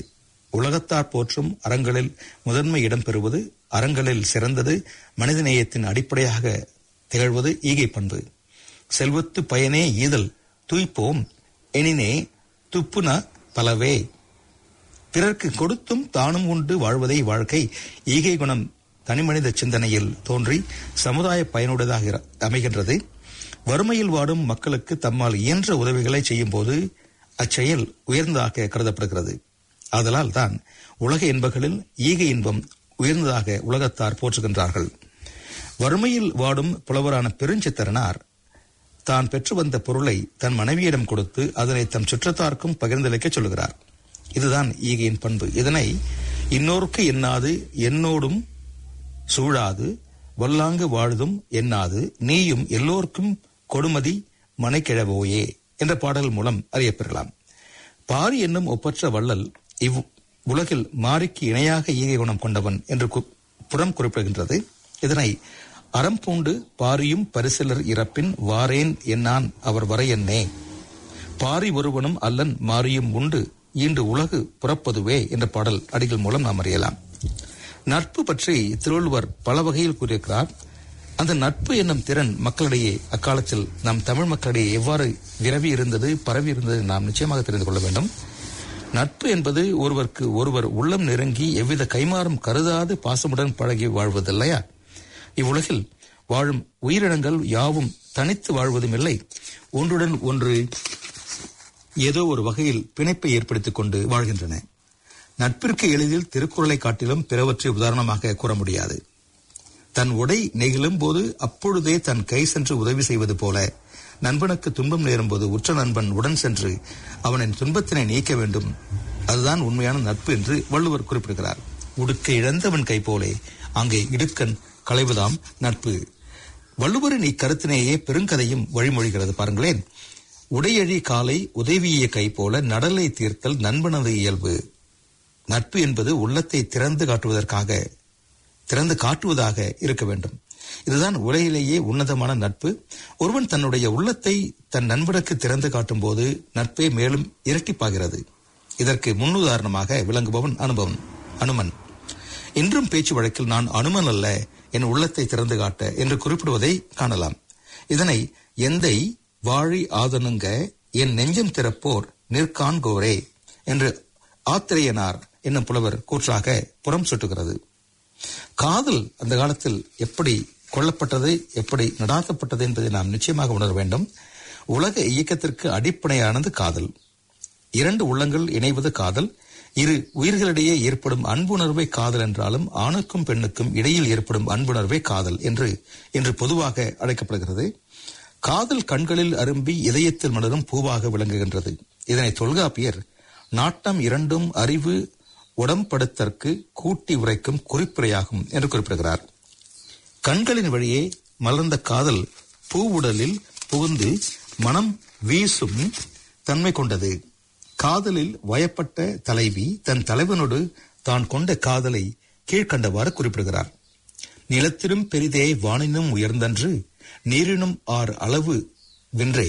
உலகத்தார் போற்றும் அறங்களில் முதன்மை இடம் பெறுவது அறங்களில் சிறந்தது மனிதநேயத்தின் அடிப்படையாக திகழ்வது ஈகை பண்பு செல்வத்து பயனே ஈதல் தூய்ப்போம் எனினே துப்புன பலவே பிறர்க்கு கொடுத்தும் தானும் உண்டு வாழ்வதை வாழ்க்கை ஈகை குணம் தனிமனித சிந்தனையில் தோன்றி சமுதாய பயனுடையதாக இர- அமைகின்றது வறுமையில் வாடும் மக்களுக்கு தம்மால் இயன்ற உதவிகளை செய்யும் போது அச்செயல் உயர்ந்ததாக கருதப்படுகிறது ஆதலால் தான் உலக இன்பங்களில் ஈகை இன்பம் உயர்ந்ததாக உலகத்தார் போற்றுகின்றார்கள் வறுமையில் வாடும் புலவரான பெருஞ்சித்திரனார் தான் பெற்று வந்த பொருளை தன் மனைவியிடம் கொடுத்து அதனை தம் சுற்றத்தார்க்கும் பகிர்ந்தளிக்கச் சொல்கிறார் இதுதான் ஈகையின் பண்பு இதனை இன்னோருக்கு எண்ணாது என்னோடும் சூழாது வல்லாங்கு வாழ்தும் எண்ணாது நீயும் எல்லோர்க்கும் கொடுமதி மனைக்கிழவோயே என்ற பாடல் மூலம் அறியப்பெறலாம் பாரி என்னும் ஒப்பற்ற வள்ளல் இவ் உலகில் மாரிக்கு இணையாக ஈகை குணம் கொண்டவன் என்று கு- புறம் குறிப்பிடுகின்றது இதனை அறம் பூண்டு பாரியும் பரிசிலர் இறப்பின் வாரேன் என்னான் அவர் வரை என்னே பாரி ஒருவனும் அல்லன் மாரியும் உண்டு ஈண்டு உலகு புறப்பதுவே என்ற பாடல் அடிகள் மூலம் நாம் அறியலாம் நட்பு பற்றி திருவள்ளுவர் பல வகையில் கூறியிருக்கிறார் அந்த நட்பு என்னும் திறன் மக்களிடையே அக்காலத்தில் நம் தமிழ் மக்களிடையே எவ்வாறு விரவி இருந்தது பரவி இருந்தது நாம் நிச்சயமாக தெரிந்து கொள்ள வேண்டும் நட்பு என்பது ஒருவருக்கு ஒருவர் உள்ளம் நெருங்கி எவ்வித கைமாறும் கருதாது பாசமுடன் பழகி வாழ்வதில்லையா இவ்வுலகில் வாழும் உயிரினங்கள் யாவும் தனித்து வாழ்வதும் இல்லை ஒன்றுடன் ஒன்று ஏதோ ஒரு வகையில் பிணைப்பை ஏற்படுத்திக் கொண்டு வாழ்கின்றன நட்பிற்கு எளிதில் திருக்குறளை காட்டிலும் பிறவற்றை உதாரணமாக கூற முடியாது தன் உடை நெகிழும் போது அப்பொழுதே தன் கை சென்று உதவி செய்வது போல நண்பனுக்கு துன்பம் நேரும்போது உற்ற நண்பன் உடன் சென்று அவனின் துன்பத்தினை நீக்க வேண்டும் அதுதான் உண்மையான நட்பு என்று வள்ளுவர் குறிப்பிடுகிறார் உடுக்க இழந்தவன் கை போலே அங்கே இடுக்கண் களைவதாம் நட்பு வள்ளுவரின் இக்கருத்தினையே பெருங்கதையும் வழிமொழிகிறது பாருங்களேன் உடையழி காலை உதவிய கை போல நடலை தீர்த்தல் நண்பனது இயல்பு நட்பு என்பது உள்ளத்தை திறந்து காட்டுவதற்காக திறந்து காட்டுவதாக இருக்க வேண்டும் இதுதான் உலகிலேயே உன்னதமான நட்பு ஒருவன் தன்னுடைய உள்ளத்தை தன் நண்பனுக்கு திறந்து காட்டும் போது நட்பே மேலும் இரட்டிப்பாகிறது இதற்கு முன்னுதாரணமாக விளங்குபவன் அனுபவன் அனுமன் இன்றும் பேச்சு வழக்கில் நான் அனுமன் அல்ல என் உள்ளத்தை திறந்து காட்ட என்று குறிப்பிடுவதை காணலாம் இதனை எந்தை வாழி ஆதனுங்க என் நெஞ்சம் திறப்போர் நிற்கான்கோரே என்று ஆத்திரேயனார் என்னும் புலவர் கூற்றாக புறம் சுட்டுகிறது காதல் அந்த காலத்தில் எப்படி கொல்லப்பட்டது எப்படி நடாத்தப்பட்டது என்பதை நாம் நிச்சயமாக உணர வேண்டும் உலக இயக்கத்திற்கு அடிப்படையானது காதல் இரண்டு உள்ளங்கள் இணைவது காதல் இரு உயிர்களிடையே ஏற்படும் அன்புணர்வை காதல் என்றாலும் ஆணுக்கும் பெண்ணுக்கும் இடையில் ஏற்படும் அன்புணர்வே காதல் என்று இன்று பொதுவாக அழைக்கப்படுகிறது காதல் கண்களில் அரும்பி இதயத்தில் மலரும் பூவாக விளங்குகின்றது இதனை தொல்காப்பியர் நாட்டம் இரண்டும் அறிவு உடம்படுத்தற்கு கூட்டி உரைக்கும் குறிப்புரையாகும் என்று குறிப்பிடுகிறார் கண்களின் வழியே மலர்ந்த காதல் பூவுடலில் புகுந்து மனம் வீசும் தன்மை கொண்டது காதலில் வயப்பட்ட தலைவி தன் தலைவனோடு தான் கொண்ட காதலை கீழ்க்கண்டவாறு குறிப்பிடுகிறார் நிலத்திலும் பெரிதே வானினும் உயர்ந்தன்று நீரினும் ஆர் அளவு வென்றே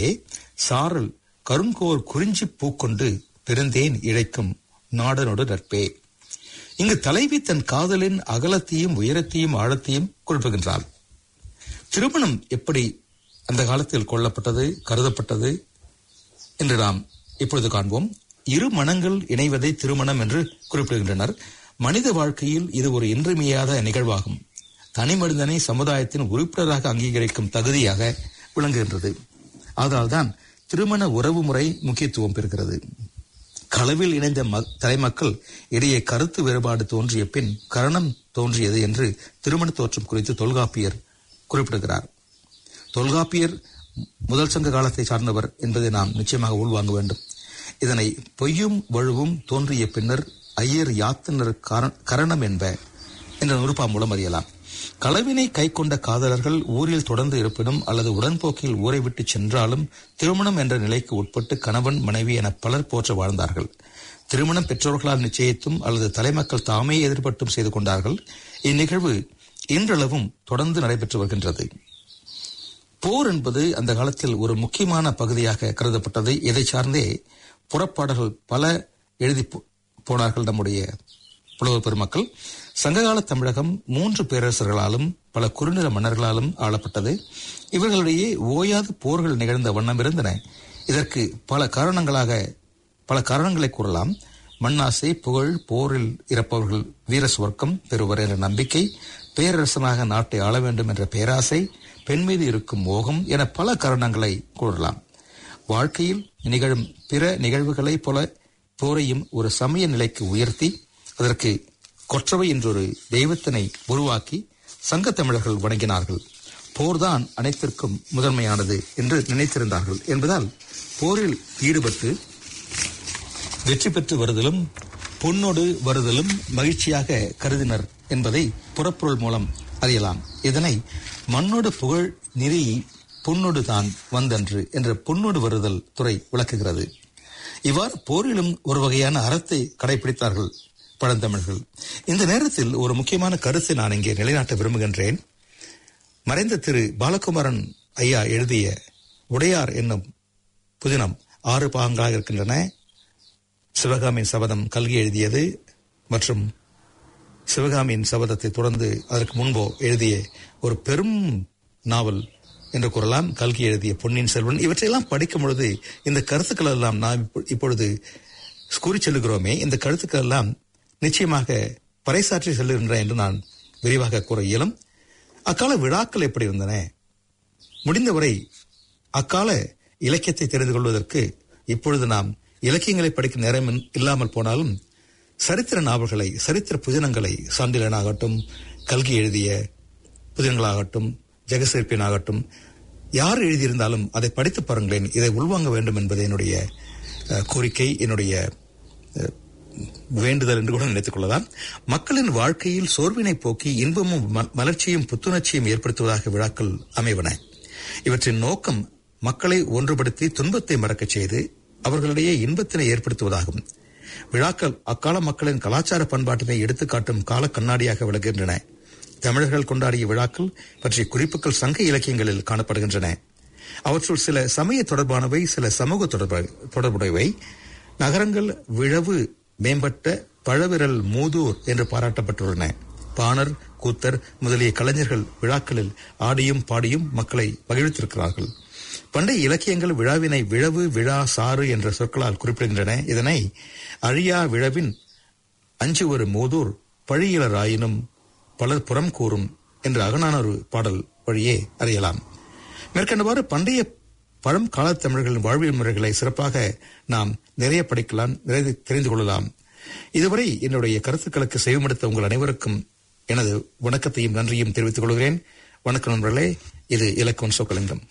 சாரல் கருங்கோர் குறிஞ்சி பூக்கொண்டு பெருந்தேன் இழைக்கும் நாடனோடு நட்பே இங்கு தலைவி தன் காதலின் அகலத்தையும் உயரத்தையும் ஆழத்தையும் குறிப்பிடுகின்றாள் திருமணம் எப்படி அந்த காலத்தில் கொள்ளப்பட்டது கருதப்பட்டது என்று நாம் இப்பொழுது காண்போம் இரு மனங்கள் இணைவதை திருமணம் என்று குறிப்பிடுகின்றனர் மனித வாழ்க்கையில் இது ஒரு இன்றியமையாத நிகழ்வாகும் தனி மனிதனை சமுதாயத்தின் உறுப்பினராக அங்கீகரிக்கும் தகுதியாக விளங்குகின்றது அதனால்தான் திருமண உறவு முறை முக்கியத்துவம் பெறுகிறது களவில் இணைந்த ம- தலைமக்கள் இடையே கருத்து வேறுபாடு தோன்றிய பின் கரணம் தோன்றியது என்று திருமண தோற்றம் குறித்து தொல்காப்பியர் குறிப்பிடுகிறார் தொல்காப்பியர் முதல் சங்க காலத்தை சார்ந்தவர் என்பதை நாம் நிச்சயமாக உள்வாங்க வேண்டும் இதனை பொய்யும் வழுவும் தோன்றிய பின்னர் ஐயர் யாத்தினர் கார- கரணம் என்ப என்ற நுறுப்பா மூலம் அறியலாம் களவினை கை கொண்ட காதலர்கள் ஊரில் தொடர்ந்து இருப்பினும் அல்லது உடன்போக்கில் ஊரை விட்டு சென்றாலும் திருமணம் என்ற நிலைக்கு உட்பட்டு கணவன் மனைவி என பலர் போற்ற வாழ்ந்தார்கள் திருமணம் பெற்றோர்களால் நிச்சயித்தும் அல்லது தலைமக்கள் தாமே எதிர்பட்டும் செய்து கொண்டார்கள் இந்நிகழ்வு இன்றளவும் தொடர்ந்து நடைபெற்று வருகின்றது போர் என்பது அந்த காலத்தில் ஒரு முக்கியமான பகுதியாக கருதப்பட்டது இதை சார்ந்தே புறப்பாடல்கள் பல எழுதி பு- போனார்கள் நம்முடைய புலவர் பெருமக்கள் சங்ககால தமிழகம் மூன்று பேரரசர்களாலும் பல குறுநில மன்னர்களாலும் ஆளப்பட்டது இவர்களிடையே ஓயாத போர்கள் நிகழ்ந்த வண்ணம் இருந்தன இதற்கு பல காரணங்களாக பல காரணங்களை கூறலாம் மண்ணாசை புகழ் போரில் இறப்பவர்கள் வீர சுவர்க்கம் பெறுவர் என்ற நம்பிக்கை பேரரசனாக நாட்டை ஆள வேண்டும் என்ற பேராசை பெண் மீது இருக்கும் மோகம் என பல காரணங்களை கூறலாம் வாழ்க்கையில் நிகழும் பிற நிகழ்வுகளைப் போல போரையும் ஒரு சமய நிலைக்கு உயர்த்தி அதற்கு கொற்றவை என்றொரு தெய்வத்தினை உருவாக்கி சங்கத் தமிழர்கள் வணங்கினார்கள் போர்தான் அனைத்திற்கும் முதன்மையானது என்று நினைத்திருந்தார்கள் என்பதால் போரில் ஈடுபட்டு வெற்றி பெற்று வருதலும் பொன்னோடு வருதலும் மகிழ்ச்சியாக கருதினர் என்பதை புறப்பொருள் மூலம் அறியலாம் இதனை மண்ணோடு புகழ் நெறி பொன்னோடு தான் வந்தன்று என்ற பொன்னோடு வருதல் துறை விளக்குகிறது இவ்வாறு போரிலும் ஒரு வகையான அறத்தை கடைபிடித்தார்கள் பழந்தமிழர்கள் இந்த நேரத்தில் ஒரு முக்கியமான கருத்தை நான் இங்கே நிலைநாட்ட விரும்புகின்றேன் மறைந்த திரு பாலகுமாரன் ஐயா எழுதிய உடையார் என்னும் புதினம் ஆறு பாகங்களாக இருக்கின்றன சிவகாமியின் சபதம் கல்கி எழுதியது மற்றும் சிவகாமியின் சபதத்தை தொடர்ந்து அதற்கு முன்போ எழுதிய ஒரு பெரும் நாவல் என்று கூறலாம் கல்கி எழுதிய பொன்னியின் செல்வன் இவற்றையெல்லாம் படிக்கும் பொழுது இந்த கருத்துக்கள் எல்லாம் நாம் இப்போ- இப்பொழுது கூறி செல்லுகிறோமே இந்த கருத்துக்கள் எல்லாம் நிச்சயமாக பறைசாற்றி செல்லுகின்றன என்று நான் விரிவாக கூற இயலும் அக்கால விழாக்கள் எப்படி இருந்தன முடிந்தவரை அக்கால இலக்கியத்தை தெரிந்து கொள்வதற்கு இப்பொழுது நாம் இலக்கியங்களை படிக்கும் நேரம் இன்- இல்லாமல் போனாலும் சரித்திர நாவல்களை சரித்திர புதினங்களை சாண்டிலனாகட்டும் கல்கி எழுதிய புதினங்களாகட்டும் ஜெகசிற்பியன் ஆகட்டும் யார் எழுதியிருந்தாலும் அதை படித்து பாருங்களேன் இதை உள்வாங்க வேண்டும் என்பது என்னுடைய அஹ், கோரிக்கை என்னுடைய அஹ், வேண்டுதல் என்று கூட நினைத்துக் கொள்ளலாம் மக்களின் வாழ்க்கையில் சோர்வினை போக்கி இன்பமும் ம- மலர்ச்சியும் புத்துணர்ச்சியும் ஏற்படுத்துவதாக விழாக்கள் அமைவன இவற்றின் நோக்கம் மக்களை ஒன்றுபடுத்தி துன்பத்தை மறக்கச் செய்து அவர்களிடையே இன்பத்தினை ஏற்படுத்துவதாகும் விழாக்கள் அக்கால மக்களின் கலாச்சார பண்பாட்டினை எடுத்துக்காட்டும் கால கண்ணாடியாக விளங்குகின்றன தமிழர்கள் கொண்டாடிய விழாக்கள் பற்றிய குறிப்புகள் சங்க இலக்கியங்களில் காணப்படுகின்றன அவற்றுள் சில சமய தொடர்பானவை சில சமூக தொடர்பு- தொடர்புடையவை நகரங்கள் விழவு மேம்பட்ட பழவிரல் மூதூர் என்று பாராட்டப்பட்டுள்ளன பாணர் கூத்தர் முதலிய கலைஞர்கள் விழாக்களில் ஆடியும் பாடியும் மக்களை மகிழ்த்திருக்கிறார்கள் பண்டைய இலக்கியங்கள் விழாவினை விழவு விழா சாறு என்ற சொற்களால் குறிப்பிடுகின்றன இதனை அழியா விழவின் அஞ்சு ஒரு மூதூர் பழியிலராயினும் பலர் புறம் கூறும் என்ற அகநானூறு பாடல் வழியே அறியலாம் மேற்கண்டவாறு பண்டைய பழம் காலத் தமிழர்களின் வாழ்வியல் முறைகளை சிறப்பாக நாம் நிறைய படிக்கலாம் நிறைய தெரிந்து கொள்ளலாம் இதுவரை என்னுடைய கருத்துக்களுக்கு செவிமடுத்த உங்கள் அனைவருக்கும் எனது வணக்கத்தையும் நன்றியும் தெரிவித்துக் கொள்கிறேன் வணக்கம் நண்பர்களே இது இலக்கவன் சொக்கலிங்கம்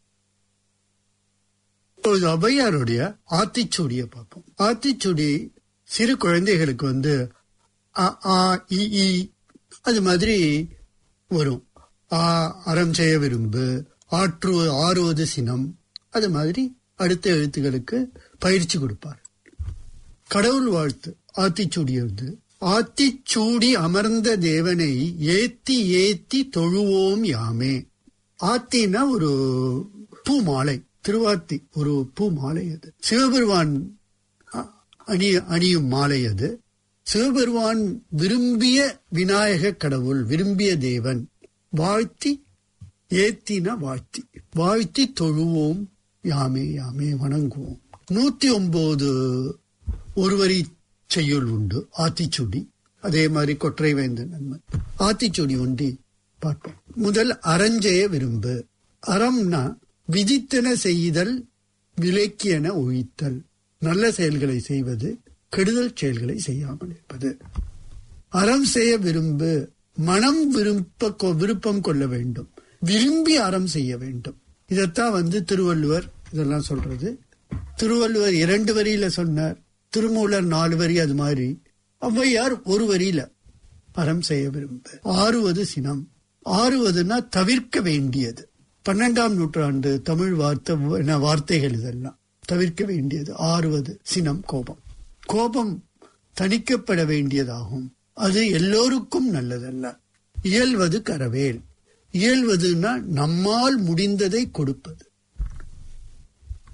இப்போது ஔவையாருடைய ஆத்திச்சூடியை பார்ப்போம் ஆத்திச்சூடி சிறு குழந்தைகளுக்கு வந்து அ ஆ இ ஈ அது மாதிரி வரும் ஆ அறம் செய்ய விரும்பு ஆற்று ஆறுவது சினம் அது மாதிரி அடுத்த எழுத்துகளுக்கு பயிற்சி கொடுப்பார் கடவுள் வாழ்த்து ஆத்திச்சூடி வந்து ஆத்திச்சூடி அமர்ந்த தேவனை ஏத்தி ஏத்தி தொழுவோம் யாமே ஆத்தினா ஒரு பூ மாலை திருவாத்தி ஒரு பூ மாலை அது சிவபெருமான் அ- அணி அணியும் மாலை அது சிவபெருமான் விரும்பிய விநாயக கடவுள் விரும்பிய தேவன் வாழ்த்தி ஏத்தின வாழ்த்தி வாழ்த்தி தொழுவோம் யாமே யாமே வணங்குவோம் நூத்தி ஒன்பது ஒரு வரி செய்யுள் உண்டு ஆத்திச்சூடி அதே மாதிரி கொற்றை வேந்தன் நன்மை ஆத்திச்சூடி ஒண்டி பார்ப்போம் முதல் அறஞ்செய விரும்பு அறம்னா விதித்தன செய்தல் விலக்கியன ஒழித்தல் நல்ல செயல்களை செய்வது கெடுதல் செயல்களை செய்யாமல் இருப்பது அறம் செய்ய விரும்பு மனம் விருப்ப கொ- விருப்பம் கொள்ள வேண்டும் விரும்பி அறம் செய்ய வேண்டும் இதைத்தான் வந்து திருவள்ளுவர் இதெல்லாம் சொல்றது திருவள்ளுவர் இரண்டு வரியில சொன்னார் திருமூலர் நாலு வரி அது மாதிரி ஔவையார் ஒரு வரியில அறம் செய்ய விரும்பு ஆறுவது சினம் ஆறுவதுன்னா தவிர்க்க வேண்டியது பன்னெண்டாம் நூற்றாண்டு தமிழ் வார்த்தை என்ன வார்த்தைகள் இதெல்லாம் தவிர்க்க வேண்டியது ஆறுவது சினம் கோபம் கோபம் தணிக்கப்பட வேண்டியதாகும் அது எல்லோருக்கும் நல்லதல்ல இயல்வது கரவேல் இயல்வதுன்னா நம்மால் முடிந்ததை கொடுப்பது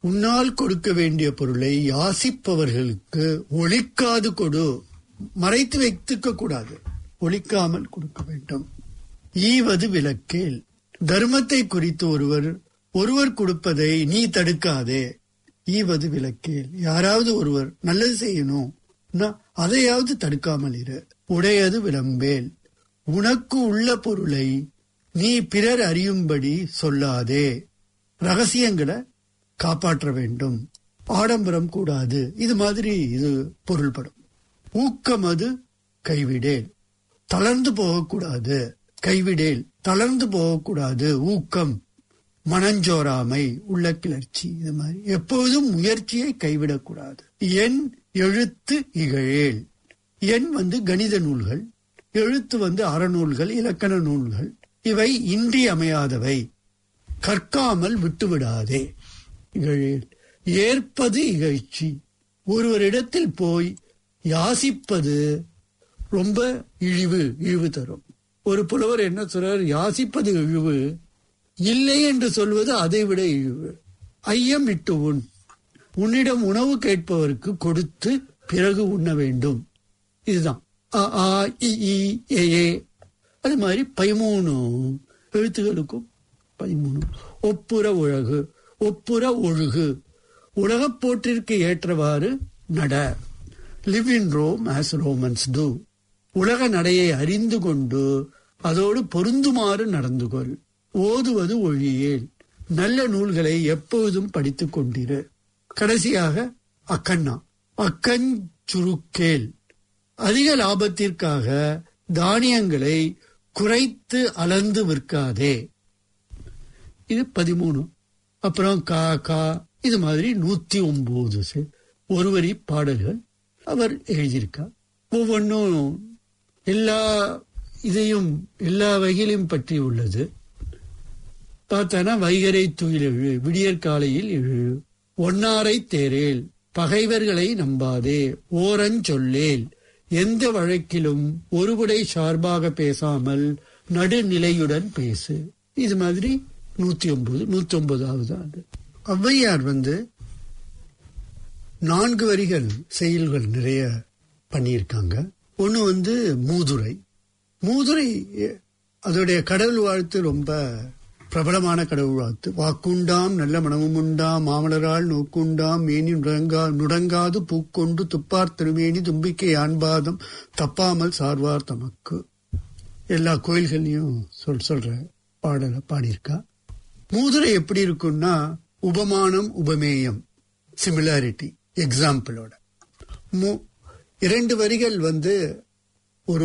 உன்னால் கொடுக்க வேண்டிய பொருளை யாசிப்பவர்களுக்கு ஒழிக்காது கொடு மறைத்து வைத்துக்க கூடாது ஒழிக்காமல் கொடுக்க வேண்டும் ஈவது விலக்கேல் தர்மத்தை குறித்து ஒருவர் ஒருவர் கொடுப்பதை நீ தடுக்காதே ஈவது விலக்கேல் யாராவது ஒருவர் நல்லது செய்யணும் நா- அதையாவது தடுக்காமல் இரு உடையது விளம்பேல் உனக்கு உள்ள பொருளை நீ பிறர் அறியும்படி சொல்லாதே ரகசியங்களை காப்பாற்ற வேண்டும் ஆடம்பரம் கூடாது இது மாதிரி இது பொருள்படும் ஊக்கம் அது கைவிடேல் தளர்ந்து போகக்கூடாது கைவிடேல் தளர்ந்து போகக்கூடாது ஊக்கம் மனஞ்சோராமை உள்ள கிளர்ச்சி இது மாதிரி எப்போதும் முயற்சியை கைவிடக்கூடாது என் எழுத்து இகழேல் எண் வந்து கணித நூல்கள் எழுத்து வந்து அறநூல்கள் இலக்கண நூல்கள் இவை இன்றியமையாதவை கற்காமல் விட்டுவிடாதே இகழேல் ஏற்பது இகழ்ச்சி ஒருவரிடத்தில் போய் யாசிப்பது ரொம்ப இழிவு இழிவு தரும் ஒரு புலவர் என்ன சொல்றார் யாசிப்பது இழிவு இல்லை என்று சொல்வது அதைவிட இழிவு ஐயம் இட்டு உண் உன்னிடம் உணவு கேட்பவருக்கு கொடுத்து பிறகு உண்ண வேண்டும் இதுதான் அ, ஆ இ, ஈ, ஏ, ஏ. அது மாதிரி பதிமூணு எழுத்துகளுக்கும் பதிமூணு ஒப்புற உலகு ஒப்புற ஒழுகு உலகப் போற்றிற்கு ஏற்றவாறு நட live in Rome as Romans do உலக நடையை அறிந்து கொண்டு அதோடு பொருந்துமாறு நடந்து கொள் ஓதுவது ஒழியேல் நல்ல நூல்களை எப்போதும் படித்துக் கொண்டிரு கடைசியாக அக்கண்ணா அக்கஞ்சுருக்கேல் அதிக லாபத்திற்காக தானியங்களை குறைத்து அளந்து விற்காதே இது பதிமூணு அப்புறம் கா கா இது மாதிரி நூத்தி ஒன்பது செ- ஒரு வரி பாடல்கள் அவர் எழுதியிருக்கார் ஒவ்வொன்றும் எல்லா இதையும் எல்லா வகையிலும் பற்றி உள்ளது பார்த்தானா வைகரை துயில் எழு விடியற் காலையில் எழு ஒன்னாரை தேரேல் பகைவர்களை நம்பாதே ஓரஞ்சொல்லேல் எந்த வழக்கிலும் ஒருபடை சார்பாக பேசாமல் நடுநிலையுடன் பேசு இது மாதிரி நூத்தி ஒன்பது நூத்தி ஒன்பதாவது ஆண்டு ஔவையார் வந்து நான்கு வரிகள் செயல்கள் நிறைய பண்ணியிருக்காங்க ஒண்ணு வந்து மூதுரை மூதுரை எ- அதோடைய கடவுள் வாழ்த்து ரொம்ப பிரபலமான கடவுள் வாழ்த்து வாக்குண்டாம் நல்ல மனமும் உண்டாம் மாமலரால் நோக்குண்டாம் மேனி நுடங்கா நுடங்காது பூக்கொண்டு துப்பார் திருமேனி தும்பிக்கை ஆண்பாதம் தப்பாமல் சார்வார் தமக்கு எல்லா கோயில்கள்லயும் சொல் சொல்ற பாடலை பாடியிருக்கா மூதுரை எப்படி இருக்கும்னா உபமானம் உபமேயம் சிமிலாரிட்டி எக்ஸாம்பிளோட மு- இரண்டு வரிகள் வந்து ஒரு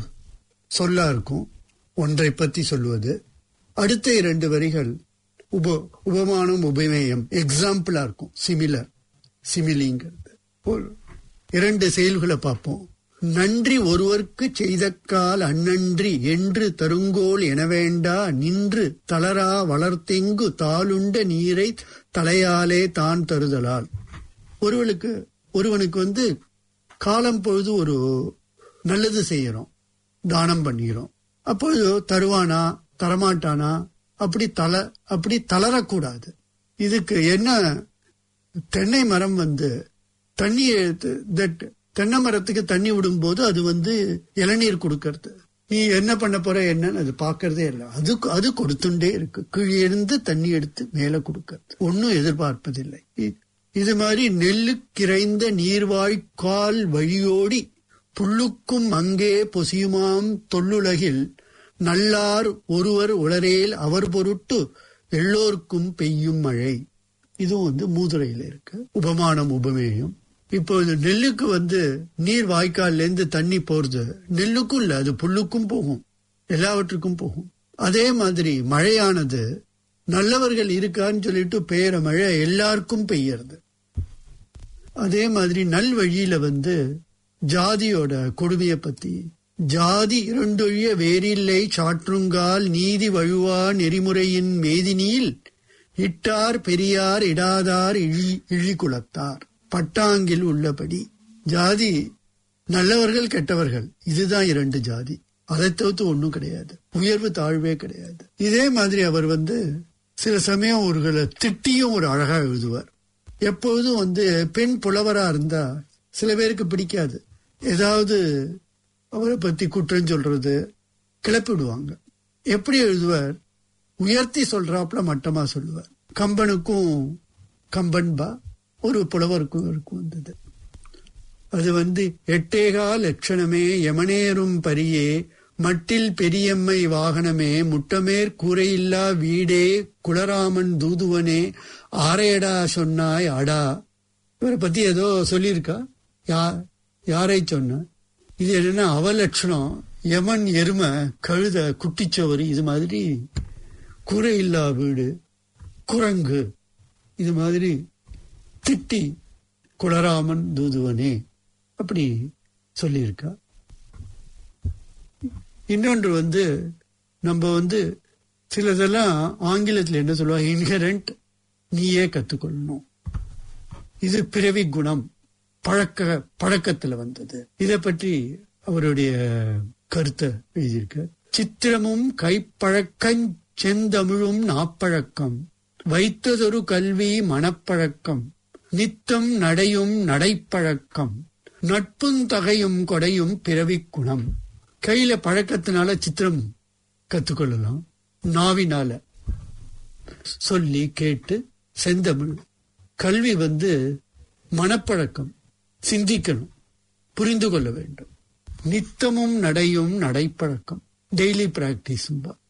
சொல்லா இருக்கும் ஒன்றை பத்தி சொல்லுவது அடுத்த இரண்டு வரிகள் உப உபமானம் உபமேயம் எக்ஸாம்பிளா இருக்கும் சிமிலர் சிமிலிங்கிறது ஒரு இரண்டு செயல்களை பார்ப்போம் நன்றி ஒருவர்க்கு செய்தக்கால் அந்நன்றி என்று தருங்கோல் என வேண்டா நின்று தளரா வளர்த்தெங்கு தாளுண்ட நீரை தலையாலே தான் தருதலால் ஒருவனுக்கு ஒருவனுக்கு வந்து காலம் பொழுது ஒரு நல்லது செய்யறோம் தானம் பண்ணிக்கிறோம் அப்பொழுது தருவானா தரமாட்டானா அப்படி தள அப்படி தளரக்கூடாது இதுக்கு என்ன தென்னை மரம் வந்து தண்ணி தட் தென்னை மரத்துக்கு தண்ணி விடும்போது அது வந்து இளநீர் கொடுக்கறது நீ என்ன பண்ண போற என்னன்னு அது பாக்குறதே இல்லை அது அது கொடுத்துட்டே இருக்கு கீழே இருந்து தண்ணி எடுத்து மேல கொடுக்கறது ஒன்னும் எதிர்பார்ப்பதில்லை இ- இது மாதிரி நெல்லுக்கிறைந்த நீர்வாய்க்கால் வழியோடி புல்லுக்கும் அங்கே பொசியுமாம் தொல்லுலகில் நல்லார் ஒருவர் உளரேல் அவர் பொருட்டு எல்லோருக்கும் பெய்யும் மழை இதுவும் வந்து மூதுரையில இருக்கு உபமானம் உபமேயம் இப்போது நெல்லுக்கு வந்து நீர் வாய்க்கால்ல இருந்து தண்ணி போறது நெல்லுக்கும் இல்ல அது புல்லுக்கும் போகும் எல்லாவற்றுக்கும் போகும் அதே மாதிரி மழையானது நல்லவர்கள் இருக்கான்னு சொல்லிட்டு பெய்யற மழை எல்லாருக்கும் பெய்யறது அதே மாதிரி நல் வழியில வந்து ஜாதியோட கொடுமையை பத்தி ஜாதி இரண்டொழிய வேறில்லை சாற்றுங்கால் நீதி வழுவா நெறிமுறையின் மேதினியில் இட்டார் பெரியார் இடாதார் இழி இழிகுலத்தார் பட்டாங்கில் உள்ளபடி ஜாதி நல்லவர்கள் கெட்டவர்கள் இதுதான் இரண்டு ஜாதி அதை தவிர்த்து ஒண்ணும் கிடையாது உயர்வு தாழ்வே கிடையாது இதே மாதிரி அவர் வந்து சில சமயம் ஒருகளை திட்டியும் ஒரு அழகா எழுதுவார் எப்போதும் வந்து பெண் புலவரா இருந்தா சில பேருக்கு பிடிக்காது ஏதாவது அவரை பத்தி குற்றம் சொல்றது கிளப்பி விடுவாங்க எப்படி எழுதுவார் உயர்த்தி சொல்றாப்புல மட்டமா சொல்லுவார் கம்பனுக்கும் கம்பன்பா ஒரு புலவருக்கும் இருக்கும் வந்தது அது வந்து எட்டேகா லட்சணமே யமனேரும் பரியே மட்டில் பெரியம்மை வாகனமே முட்டமேற் கூரையில்லா வீடே குலராமன் தூதுவனே ஆரேடா சொன்னாய் அடா இவரை பத்தி ஏதோ சொல்லியிருக்கா யா யாரை சொன்ன இது என்னன்னா அவலட்சணம் யமன் எருமை கழுத குட்டிச்சோறு இது மாதிரி கூரையில்லா வீடு குரங்கு இது மாதிரி திட்டி குலராமன் தூதுவனே அப்படி சொல்லியிருக்கா இன்னொன்று வந்து நம்ம வந்து சிலதெல்லாம் ஆங்கிலத்தில் என்ன சொல்லுவாங்க இன்ஹெரண்ட் நீயே கத்துக்கொள்ளணும் இது பிறவி குணம் பழக்க பழக்கத்துல வந்தது இதை பற்றி அவருடைய கருத்தை எழுதியிருக்க சித்திரமும் கைப்பழக்கஞ் செந்தமிழும் நாப்பழக்கம் வைத்ததொரு கல்வி மனப்பழக்கம் நித்தம் நடையும் நடைப்பழக்கம் நட்பும் தகையும் கொடையும் பிறவிக் குணம் கையில பழக்கத்தினால சித்திரம் கத்துக்கொள்ளலாம் நாவினால சொல்லி கேட்டு செந்தமிழ் கல்வி வந்து மனப்பழக்கம் சிந்திக்கணும் புரிந்து கொள்ள வேண்டும் நித்தமும் நடையும் நடைப்பழக்கம் டெய்லி பிராக்டிஸ்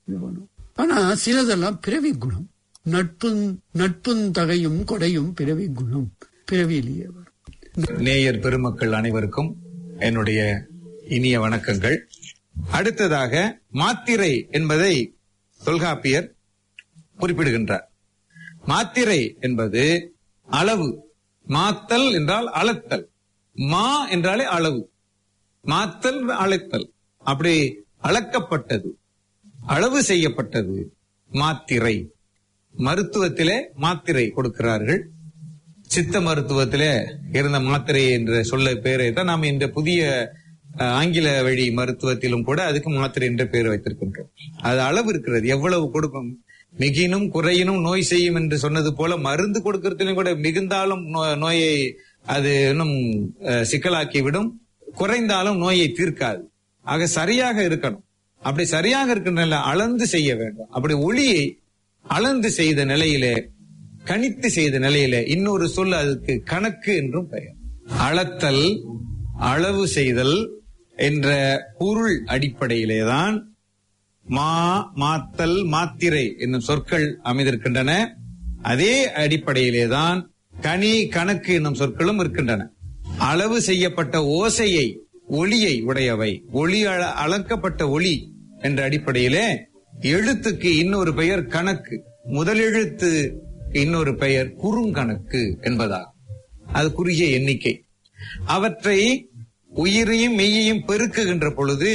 ஆனா சிலதெல்லாம் பிறவி குணம் நட்பும் நட்பும் தகையும் கொடையும் பிறவி குணம் பிறவியிலேயே வரும் நேயர் பெருமக்கள் அனைவருக்கும் என்னுடைய இனிய வணக்கங்கள் அடுத்ததாக மாத்திரை என்பதை தொல்காப்பியர் குறிப்பிடுகின்றார் மாத்திரை என்பது அளவு மாத்தல் என்றால் அளத்தல் மா என்றாலே அளவு மாத்தல் அளத்தல் அப்படி அளக்கப்பட்டது அளவு செய்யப்பட்டது மாத்திரை மருத்துவத்திலே மாத்திரை கொடுக்கிறார்கள் சித்த மருத்துவத்திலே இருந்த மாத்திரை என்ற சொல்ல பேரை தான் நாம் இந்த புதிய அஹ், ஆங்கில வழி மருத்துவத்திலும் கூட அதுக்கு மாத்திரை என்ற பெயர் வைத்திருக்கின்றோம் அது அளவு இருக்கிறது எவ்வளவு கொடுக்கும் மிகினும் குறையினும் நோய் செய்யும் என்று சொன்னது போல மருந்து கொடுக்கறதுலயும் கூட மிகுந்தாலும் நோ- நோயை அது இன்னும் அஹ், சிக்கலாக்கி விடும் குறைந்தாலும் நோயை தீர்க்காது ஆக சரியாக இருக்கணும் அப்படி சரியாக இருக்கின்ற நிலை அளந்து செய்ய வேண்டும் அப்படி ஒளியை அளந்து செய்த நிலையிலே கணித்து செய்த நிலையில இன்னொரு சொல் அதுக்கு கணக்கு என்றும் பெயர் அளத்தல் அளவு செய்தல் என்ற பொருள் அடிப்படையிலேதான் மா மாத்தல் மாத்திரை என்னும் சொற்கள் அமைந்திருக்கின்றன அதே அடிப்படையிலேதான் கனி கணக்கு என்னும் சொற்களும் இருக்கின்றன அளவு செய்யப்பட்ட ஓசையை ஒளியை உடையவை ஒளி அள- அளக்கப்பட்ட ஒளி என்ற அடிப்படையிலே எழுத்துக்கு இன்னொரு பெயர் கணக்கு முதலெழுத்து இன்னொரு பெயர் குறுங்கணக்கு என்பதாகும் அது குறுகிய எண்ணிக்கை அவற்றை உயிரையும் மெய்யையும் பெருக்குகின்ற பொழுது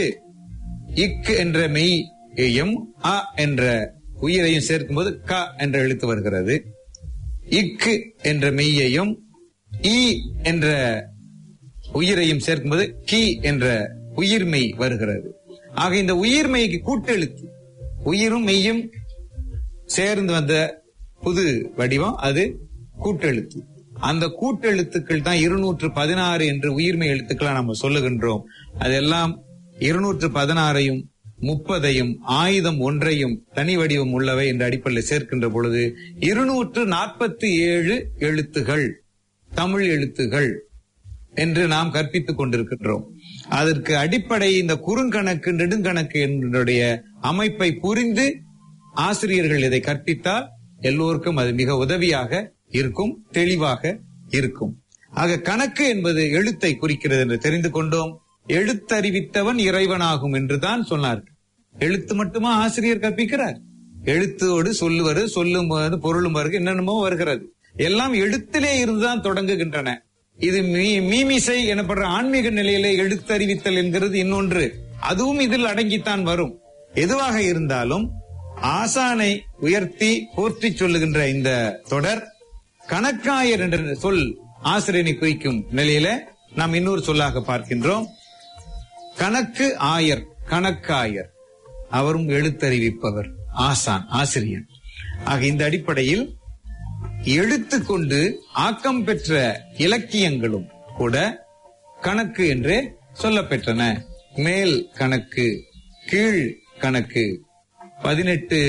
இக் என்ற மெய்யையும் அ என்ற உயிரையும் சேர்க்கும்போது க என்ற எழுத்து வருகிறது இக்கு என்ற மெய்யையும் ஈ என்ற உயிரையும் சேர்க்கும்போது கி என்ற உயிர்மெய் வருகிறது ஆக இந்த உயிர்மெய்க்கு கூட்டெழுத்து உயிரும் மெய்யும் சேர்ந்து வந்த புது வடிவம் அது கூட்டெழுத்து அந்த கூட்டெழுத்துக்கள் தான் இருநூற்று பதினாறு என்று உயிர்மை எழுத்துக்களா நம்ம சொல்லுகின்றோம் அதெல்லாம் இருநூற்று பதினாறையும் முப்பதையும் ஆயுதம் ஒன்றையும் தனி வடிவம் உள்ளவை என்ற அடிப்படையில் சேர்க்கின்ற பொழுது இருநூற்று நாற்பத்தி ஏழு எழுத்துகள் தமிழ் எழுத்துகள் என்று நாம் கற்பித்துக் கொண்டிருக்கின்றோம் அதற்கு அடிப்படை இந்த குறுங்கணக்கு நெடுங்கணக்கு என்னுடைய அமைப்பை புரிந்து ஆசிரியர்கள் இதை கற்பித்தால் எல்லோருக்கும் அது மிக உதவியாக இருக்கும் தெளிவாக இருக்கும் ஆக கணக்கு என்பது எழுத்தை குறிக்கிறது என்று தெரிந்து கொண்டோம் எழுத்தறிவித்தவன் இறைவனாகும் என்றுதான் சொன்னார் எழுத்து மட்டுமா ஆசிரியர் கற்பிக்கிறார் எழுத்தோடு சொல்லுவது சொல்லும் போது பொருளும் வருது என்னென்னமோ வருகிறது எல்லாம் எழுத்திலே இருந்துதான் தொடங்குகின்றன இது மீ- மீமிசை எனப்படுற ஆன்மீக நிலையிலே எழுத்தறிவித்தல் என்கிறது இன்னொன்று அதுவும் இதில் அடங்கித்தான் வரும் எதுவாக இருந்தாலும் ஆசானை உயர்த்தி போற்றி சொல்லுகின்ற இந்த தொடர் கணக்காயர் என்ற சொல் ஆசிரியனை குறிக்கும் நிலையில நாம் இன்னொரு சொல்லாக பார்க்கின்றோம் கணக்கு ஆயர் கணக்காயர் அவரும் எழுத்தறிவிப்பவர் ஆசான் ஆசிரியர் ஆக இந்த அடிப்படையில் எழுத்து கொண்டு ஆக்கம் பெற்ற இலக்கியங்களும் கூட கணக்கு என்றே சொல்லப்பெற்றன மேல் கணக்கு கீழ் கணக்கு பதினெட்டு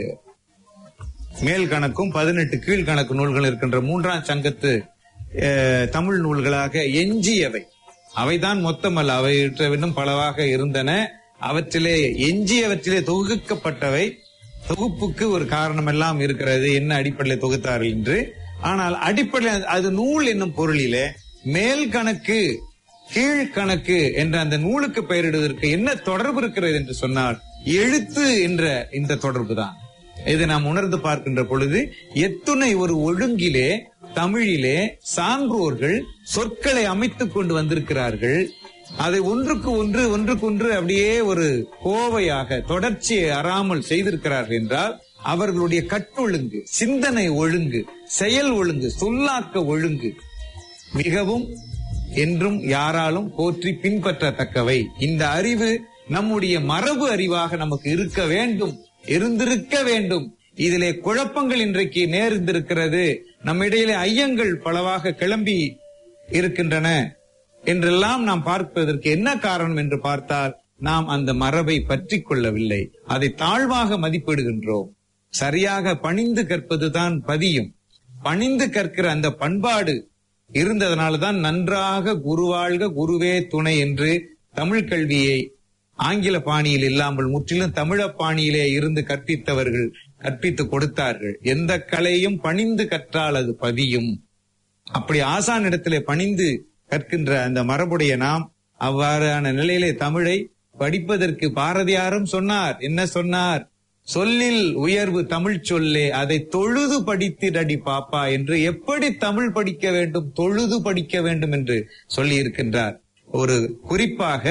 மேல் கணக்கும் பதினெட்டு கீழ் கணக்கு நூல்கள் இருக்கின்ற மூன்றாம் சங்கத்து அஹ், தமிழ் நூல்களாக எஞ்சியவை அவைதான் மொத்தமல்ல அவை இன்னும் பலவாக இருந்தன அவற்றிலே எஞ்சியவற்றிலே தொகுக்கப்பட்டவை தொகுப்புக்கு ஒரு காரணம் எல்லாம் இருக்கிறது என்ன அடிப்படையில் தொகுத்தார்கள் என்று ஆனால் அடிப்படையில் அது நூல் என்னும் பொருளிலே மேல் கணக்கு கீழ் கணக்கு என்ற அந்த நூலுக்கு பெயரிடுவதற்கு என்ன தொடர்பு இருக்கிறது என்று சொன்னால் எழுத்து என்ற இந்த தொடர்பு தான் இதை நாம் உணர்ந்து பார்க்கின்ற பொழுது எத்துணை ஒரு ஒழுங்கிலே தமிழிலே சான்றோர்கள் சொற்களை அமைத்துக் கொண்டு வந்திருக்கிறார்கள் அதை ஒன்றுக்கு ஒன்று ஒன்றுக்கு ஒன்று அப்படியே ஒரு கோவையாக தொடர்ச்சியை அறாமல் செய்திருக்கிறார்கள் என்றால் அவர்களுடைய கட்டொழுங்கு சிந்தனை ஒழுங்கு செயல் ஒழுங்கு சொல்லாக்க ஒழுங்கு மிகவும் என்றும் யாராலும் போற்றி பின்பற்றத்தக்கவை இந்த அறிவு நம்முடைய மரபு அறிவாக நமக்கு இருக்க வேண்டும் இருந்திருக்க வேண்டும் இதிலே குழப்பங்கள் இன்றைக்கு நேர்ந்திருக்கிறது நம்மிடையிலே ஐயங்கள் பலவாக கிளம்பி இருக்கின்றன என்றெல்லாம் நாம் பார்ப்பதற்கு என்ன காரணம் என்று பார்த்தால் நாம் அந்த மரபை பற்றி கொள்ளவில்லை அதை தாழ்வாக மதிப்பிடுகின்றோம் சரியாக பணிந்து கற்பதுதான் பதியும் பணிந்து கற்கிற அந்த பண்பாடு இருந்ததனால்தான் நன்றாக குருவாழ்க குருவே துணை என்று தமிழ் கல்வியை ஆங்கில பாணியில் இல்லாமல் முற்றிலும் தமிழ பாணியிலே இருந்து கற்பித்தவர்கள் கற்பித்து கொடுத்தார்கள் எந்த கலையும் பணிந்து கற்றால் அது பதியும் அப்படி ஆசான் இடத்திலே பணிந்து கற்கின்ற அந்த மரபுடைய நாம் அவ்வாறான நிலையிலே தமிழை படிப்பதற்கு பாரதியாரும் சொன்னார் என்ன சொன்னார் சொல்லில் உயர்வு தமிழ் சொல்லே அதை தொழுது படித்திடடி பாப்பா என்று எப்படி தமிழ் படிக்க வேண்டும் தொழுது படிக்க வேண்டும் என்று சொல்லி இருக்கின்றார் ஒரு குறிப்பாக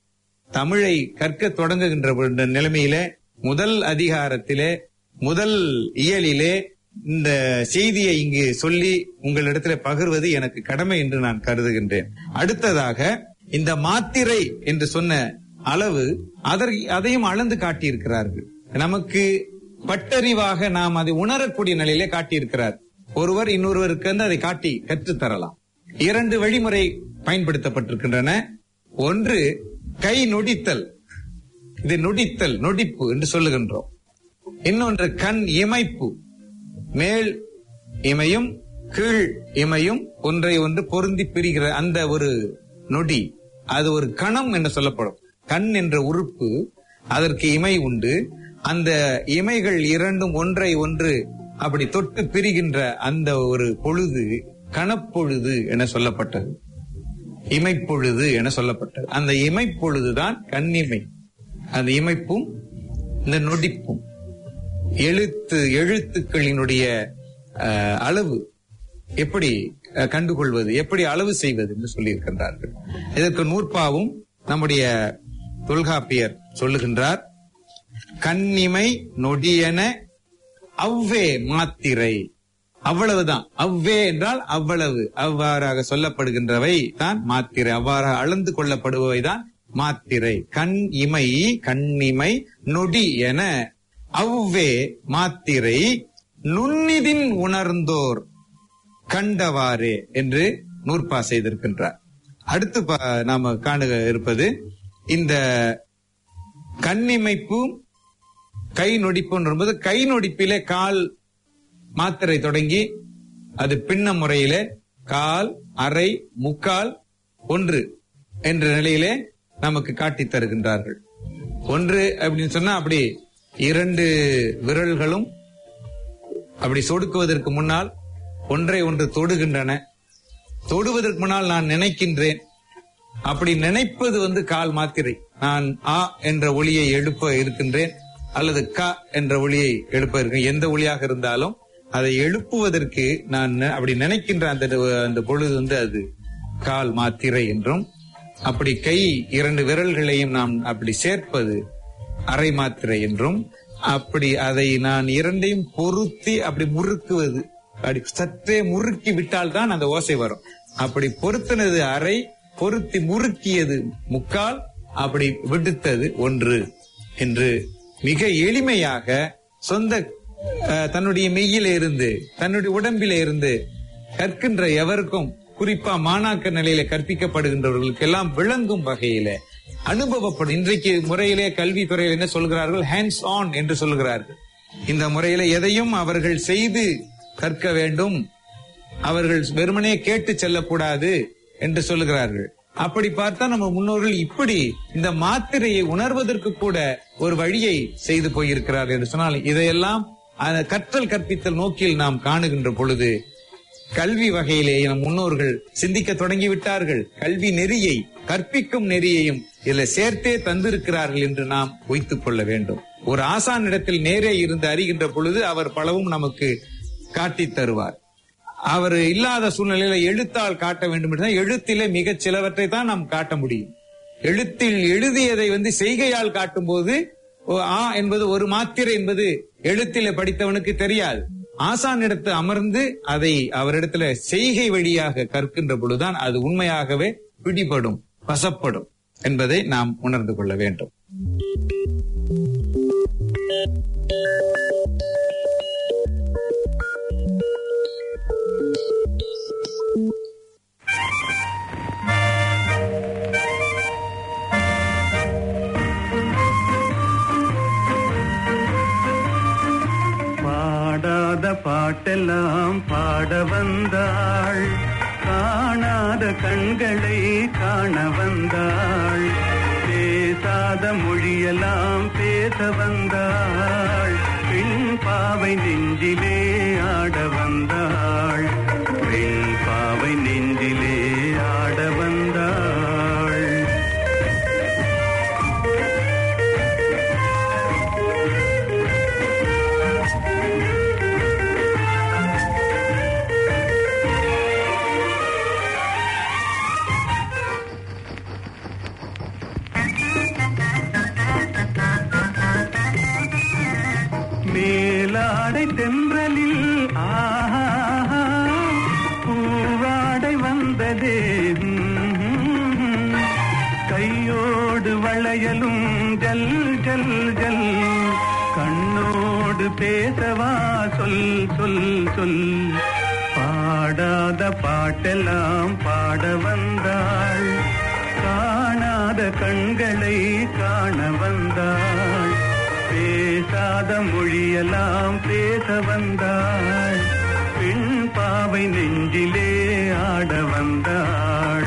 தமிழை கற்க தொடங்குகின்ற பொழுது நிலைமையில முதல் அதிகாரத்திலே முதல் இயலிலே இந்த செய்தியை இங்கு சொல்லி உங்களிடத்துல பகிர்வது எனக்கு கடமை என்று நான் கருதுகின்றேன் அடுத்ததாக இந்த மாத்திரை என்று சொன்ன அளவு அதற்கு அதையும் அளந்து காட்டியிருக்கிறார்கள் நமக்கு பட்டறிவாக நாம் அதை உணரக்கூடிய நிலையிலே காட்டியிருக்கிறார் ஒருவர் இன்னொருவருக்கு வந்து அதை காட்டி கற்றுத் தரலாம் இரண்டு வழிமுறை பயன்படுத்தப்பட்டிருக்கின்றன ஒன்று கை நொடித்தல் இது நொடித்தல் நொடிப்பு என்று சொல்லுகின்றோம் இன்னொன்று கண் இமைப்பு மேல் இமையும் கீழ் இமையும் ஒன்றை ஒன்று பொருந்தி பிரிகிற அந்த ஒரு நொடி அது ஒரு கணம் என்று சொல்லப்படும் கண் என்ற உறுப்பு அதற்கு இமை உண்டு அந்த இமைகள் இரண்டும் ஒன்றை ஒன்று அப்படி தொட்டு பிரிகின்ற அந்த ஒரு பொழுது கணப்பொழுது என சொல்லப்பட்டது இமைப்பொழுது என சொல்லப்பட்டது அந்த இமைப்பொழுதுதான் கண்ணிமை அந்த இமைப்பும் இந்த நொடிப்பும் எழுத்து எழுத்துக்களினுடைய அஹ், அளவு எப்படி அஹ், கண்டுகொள்வது எப்படி அளவு செய்வது என்று சொல்லியிருக்கின்றார்கள் இதற்கு நூற்பாவும் நம்முடைய தொல்காப்பியர் சொல்லுகின்றார் கண்ணிமை நொடியன அவ்வே மாத்திரை அவ்வளவுதான் அவ்வே என்றால் அவ்வளவு அவ்வாறாக சொல்லப்படுகின்றவை தான் மாத்திரை அவ்வாறாக அளந்து கொள்ளப்படுபவை தான் மாத்திரை கண் இமை கண்ணிமை நொடி என அவ்வே மாத்திரை நுண்ணிதின் உணர்ந்தோர் கண்டவாறே என்று நூற்பா செய்திருக்கின்றார் அடுத்து பா- நாம காணுக இருப்பது இந்த கண்ணிமைப்பும் கை நொடிப்பு என்பது கை நொடிப்பிலே கால் மாத்திரை தொடங்கி அது பின்ன முறையிலே கால் அரை முக்கால் ஒன்று என்ற நிலையிலே நமக்கு காட்டி தருகின்றார்கள் ஒன்று அப்படின்னு சொன்னா அப்படி இரண்டு விரல்களும் அப்படி சொடுக்குவதற்கு முன்னால் ஒன்றை ஒன்று தொடுகின்றன தொடுவதற்கு முன்னால் நான் நினைக்கின்றேன் அப்படி நினைப்பது வந்து கால் மாத்திரை நான் ஆ என்ற ஒளியை எழுப்ப இருக்கின்றேன் அல்லது க என்ற ஒளியை எழுப்ப இருக்கேன் எந்த ஒளியாக இருந்தாலும் அதை எழுப்புவதற்கு நான் ந- அப்படி நினைக்கின்ற அந்த அந்த பொழுது வந்து அது கால் மாத்திரை என்றும் அப்படி கை இரண்டு விரல்களையும் நாம் அப்படி சேர்ப்பது அரை மாத்திரை என்றும் அப்படி அதை நான் இரண்டையும் பொருத்தி அப்படி முறுக்குவது அப்படி சற்றே முறுக்கி விட்டால் தான் அந்த ஓசை வரும் அப்படி பொருத்தினது அரை பொருத்தி முறுக்கியது முக்கால் அப்படி விடுத்தது ஒன்று என்று மிக எளிமையாக சொந்த அஹ், தன்னுடைய மெய்யில இருந்து தன்னுடைய உடம்பில இருந்து கற்கின்ற எவருக்கும் குறிப்பா மாணாக்க நிலையில கற்பிக்கப்படுகின்றவர்களுக்கு எல்லாம் விளங்கும் வகையில அனுபவப்படும் இன்றைக்கு முறையிலே கல்வித்துறையில் என்ன சொல்கிறார்கள் ஹேண்ட்ஸ் ஆன் என்று சொல்கிறார்கள் இந்த முறையில எதையும் அவர்கள் செய்து கற்க வேண்டும் அவர்கள் வெறுமனே கேட்டு செல்லக்கூடாது என்று சொல்லுகிறார்கள் அப்படி பார்த்தா நம்ம முன்னோர்கள் இப்படி இந்த மாத்திரையை உணர்வதற்கு கூட ஒரு வழியை செய்து போயிருக்கிறார்கள் என்று சொன்னால் இதையெல்லாம் அந்த கற்றல் கற்பித்தல் நோக்கில் நாம் காணுகின்ற பொழுது கல்வி வகையிலே நம் முன்னோர்கள் சிந்திக்க தொடங்கி விட்டார்கள் கல்வி நெறியை கற்பிக்கும் நெறியையும் இதுல சேர்த்தே தந்திருக்கிறார்கள் என்று நாம் வைத்துக் கொள்ள வேண்டும் ஒரு ஆசானிடத்தில் நேரே இருந்து அறிகின்ற பொழுது அவர் பலவும் நமக்கு காட்டித் தருவார் அவர் இல்லாத சூழ்நிலையில எழுத்தால் காட்ட வேண்டும் என்றால் எழுத்திலே மிகச் சிலவற்றை தான் நாம் காட்ட முடியும் எழுத்தில் எழுதியதை வந்து செய்கையால் காட்டும் போது ஆ என்பது ஒரு மாத்திரை என்பது எழுத்திலே படித்தவனுக்கு தெரியாது ஆசானிடத்து அமர்ந்து அதை அவரிடத்துல செய்கை வழியாக கற்கின்ற பொழுதுதான் அது உண்மையாகவே பிடிபடும் வசப்படும் என்பதை நாம் உணர்ந்து கொள்ள வேண்டும் பாடாத பாட்டெல்லாம் பாட வந்தாள் காணாத கண்களை காண வந்தாள் பேசாத மொழியெல்லாம் பேச வந்தாள் பெண் பாவை நெஞ்சிலே ஆட வந்தாள் பெண் பாவை நெஞ்சிலே ஆட வந்தாள் மேலாடை தென்றலில் ஆஹா பூவாடை வந்ததே ம்ம். கையோடு வளையலும் ஜல் ஜல் ஜல் கண்ணோடு பேசவா சொல் சொல் சொல் பாடாத பாட்டெல்லாம் பாட வந்தாள் காணாத கண்களை காண வந்தாள் பேசாத மொழியெல்லாம் பேச வந்தாள் பெண் பாவை நெஞ்சிலே ஆட வந்தாள்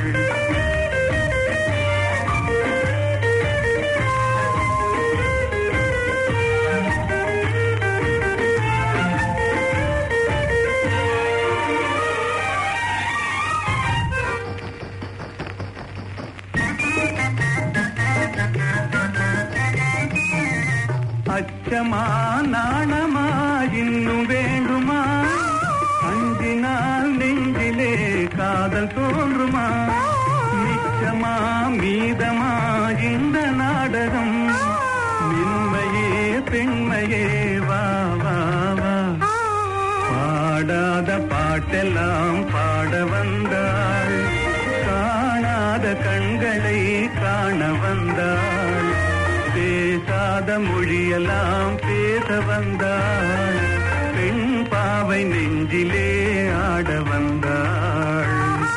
அச்சமா நாணமா இன்னும் வேண்டுமா அஞ்சினால் நெஞ்சிலே காதல் தோன்றுமா மிச்சமா மீதமா இந்த நாடகம் மென்மையே பெண்மையே வா வா வா பாடாத பாட்டெல்லாம் பாட வந்தாள் காணாத கண்களை காண வந்தாள் பேசாத மொழியெல்லாம் பேச வந்தாள் பெண் பாவை நெஞ்சிலே ஆட வந்தாள்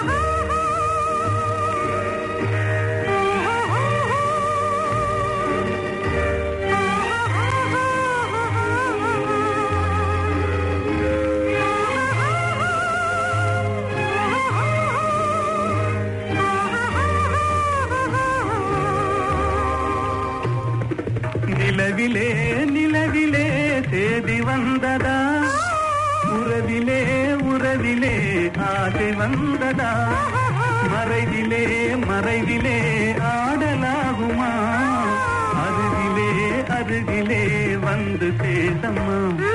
நிலவிலே நிலவிலே தேதி வந்ததா உறவிலே உறவிலே ஆசை வந்ததா மறைவிலே மறைவிலே ஆடலாகுமா அருகிலே அருகிலே வந்து பேசம்மா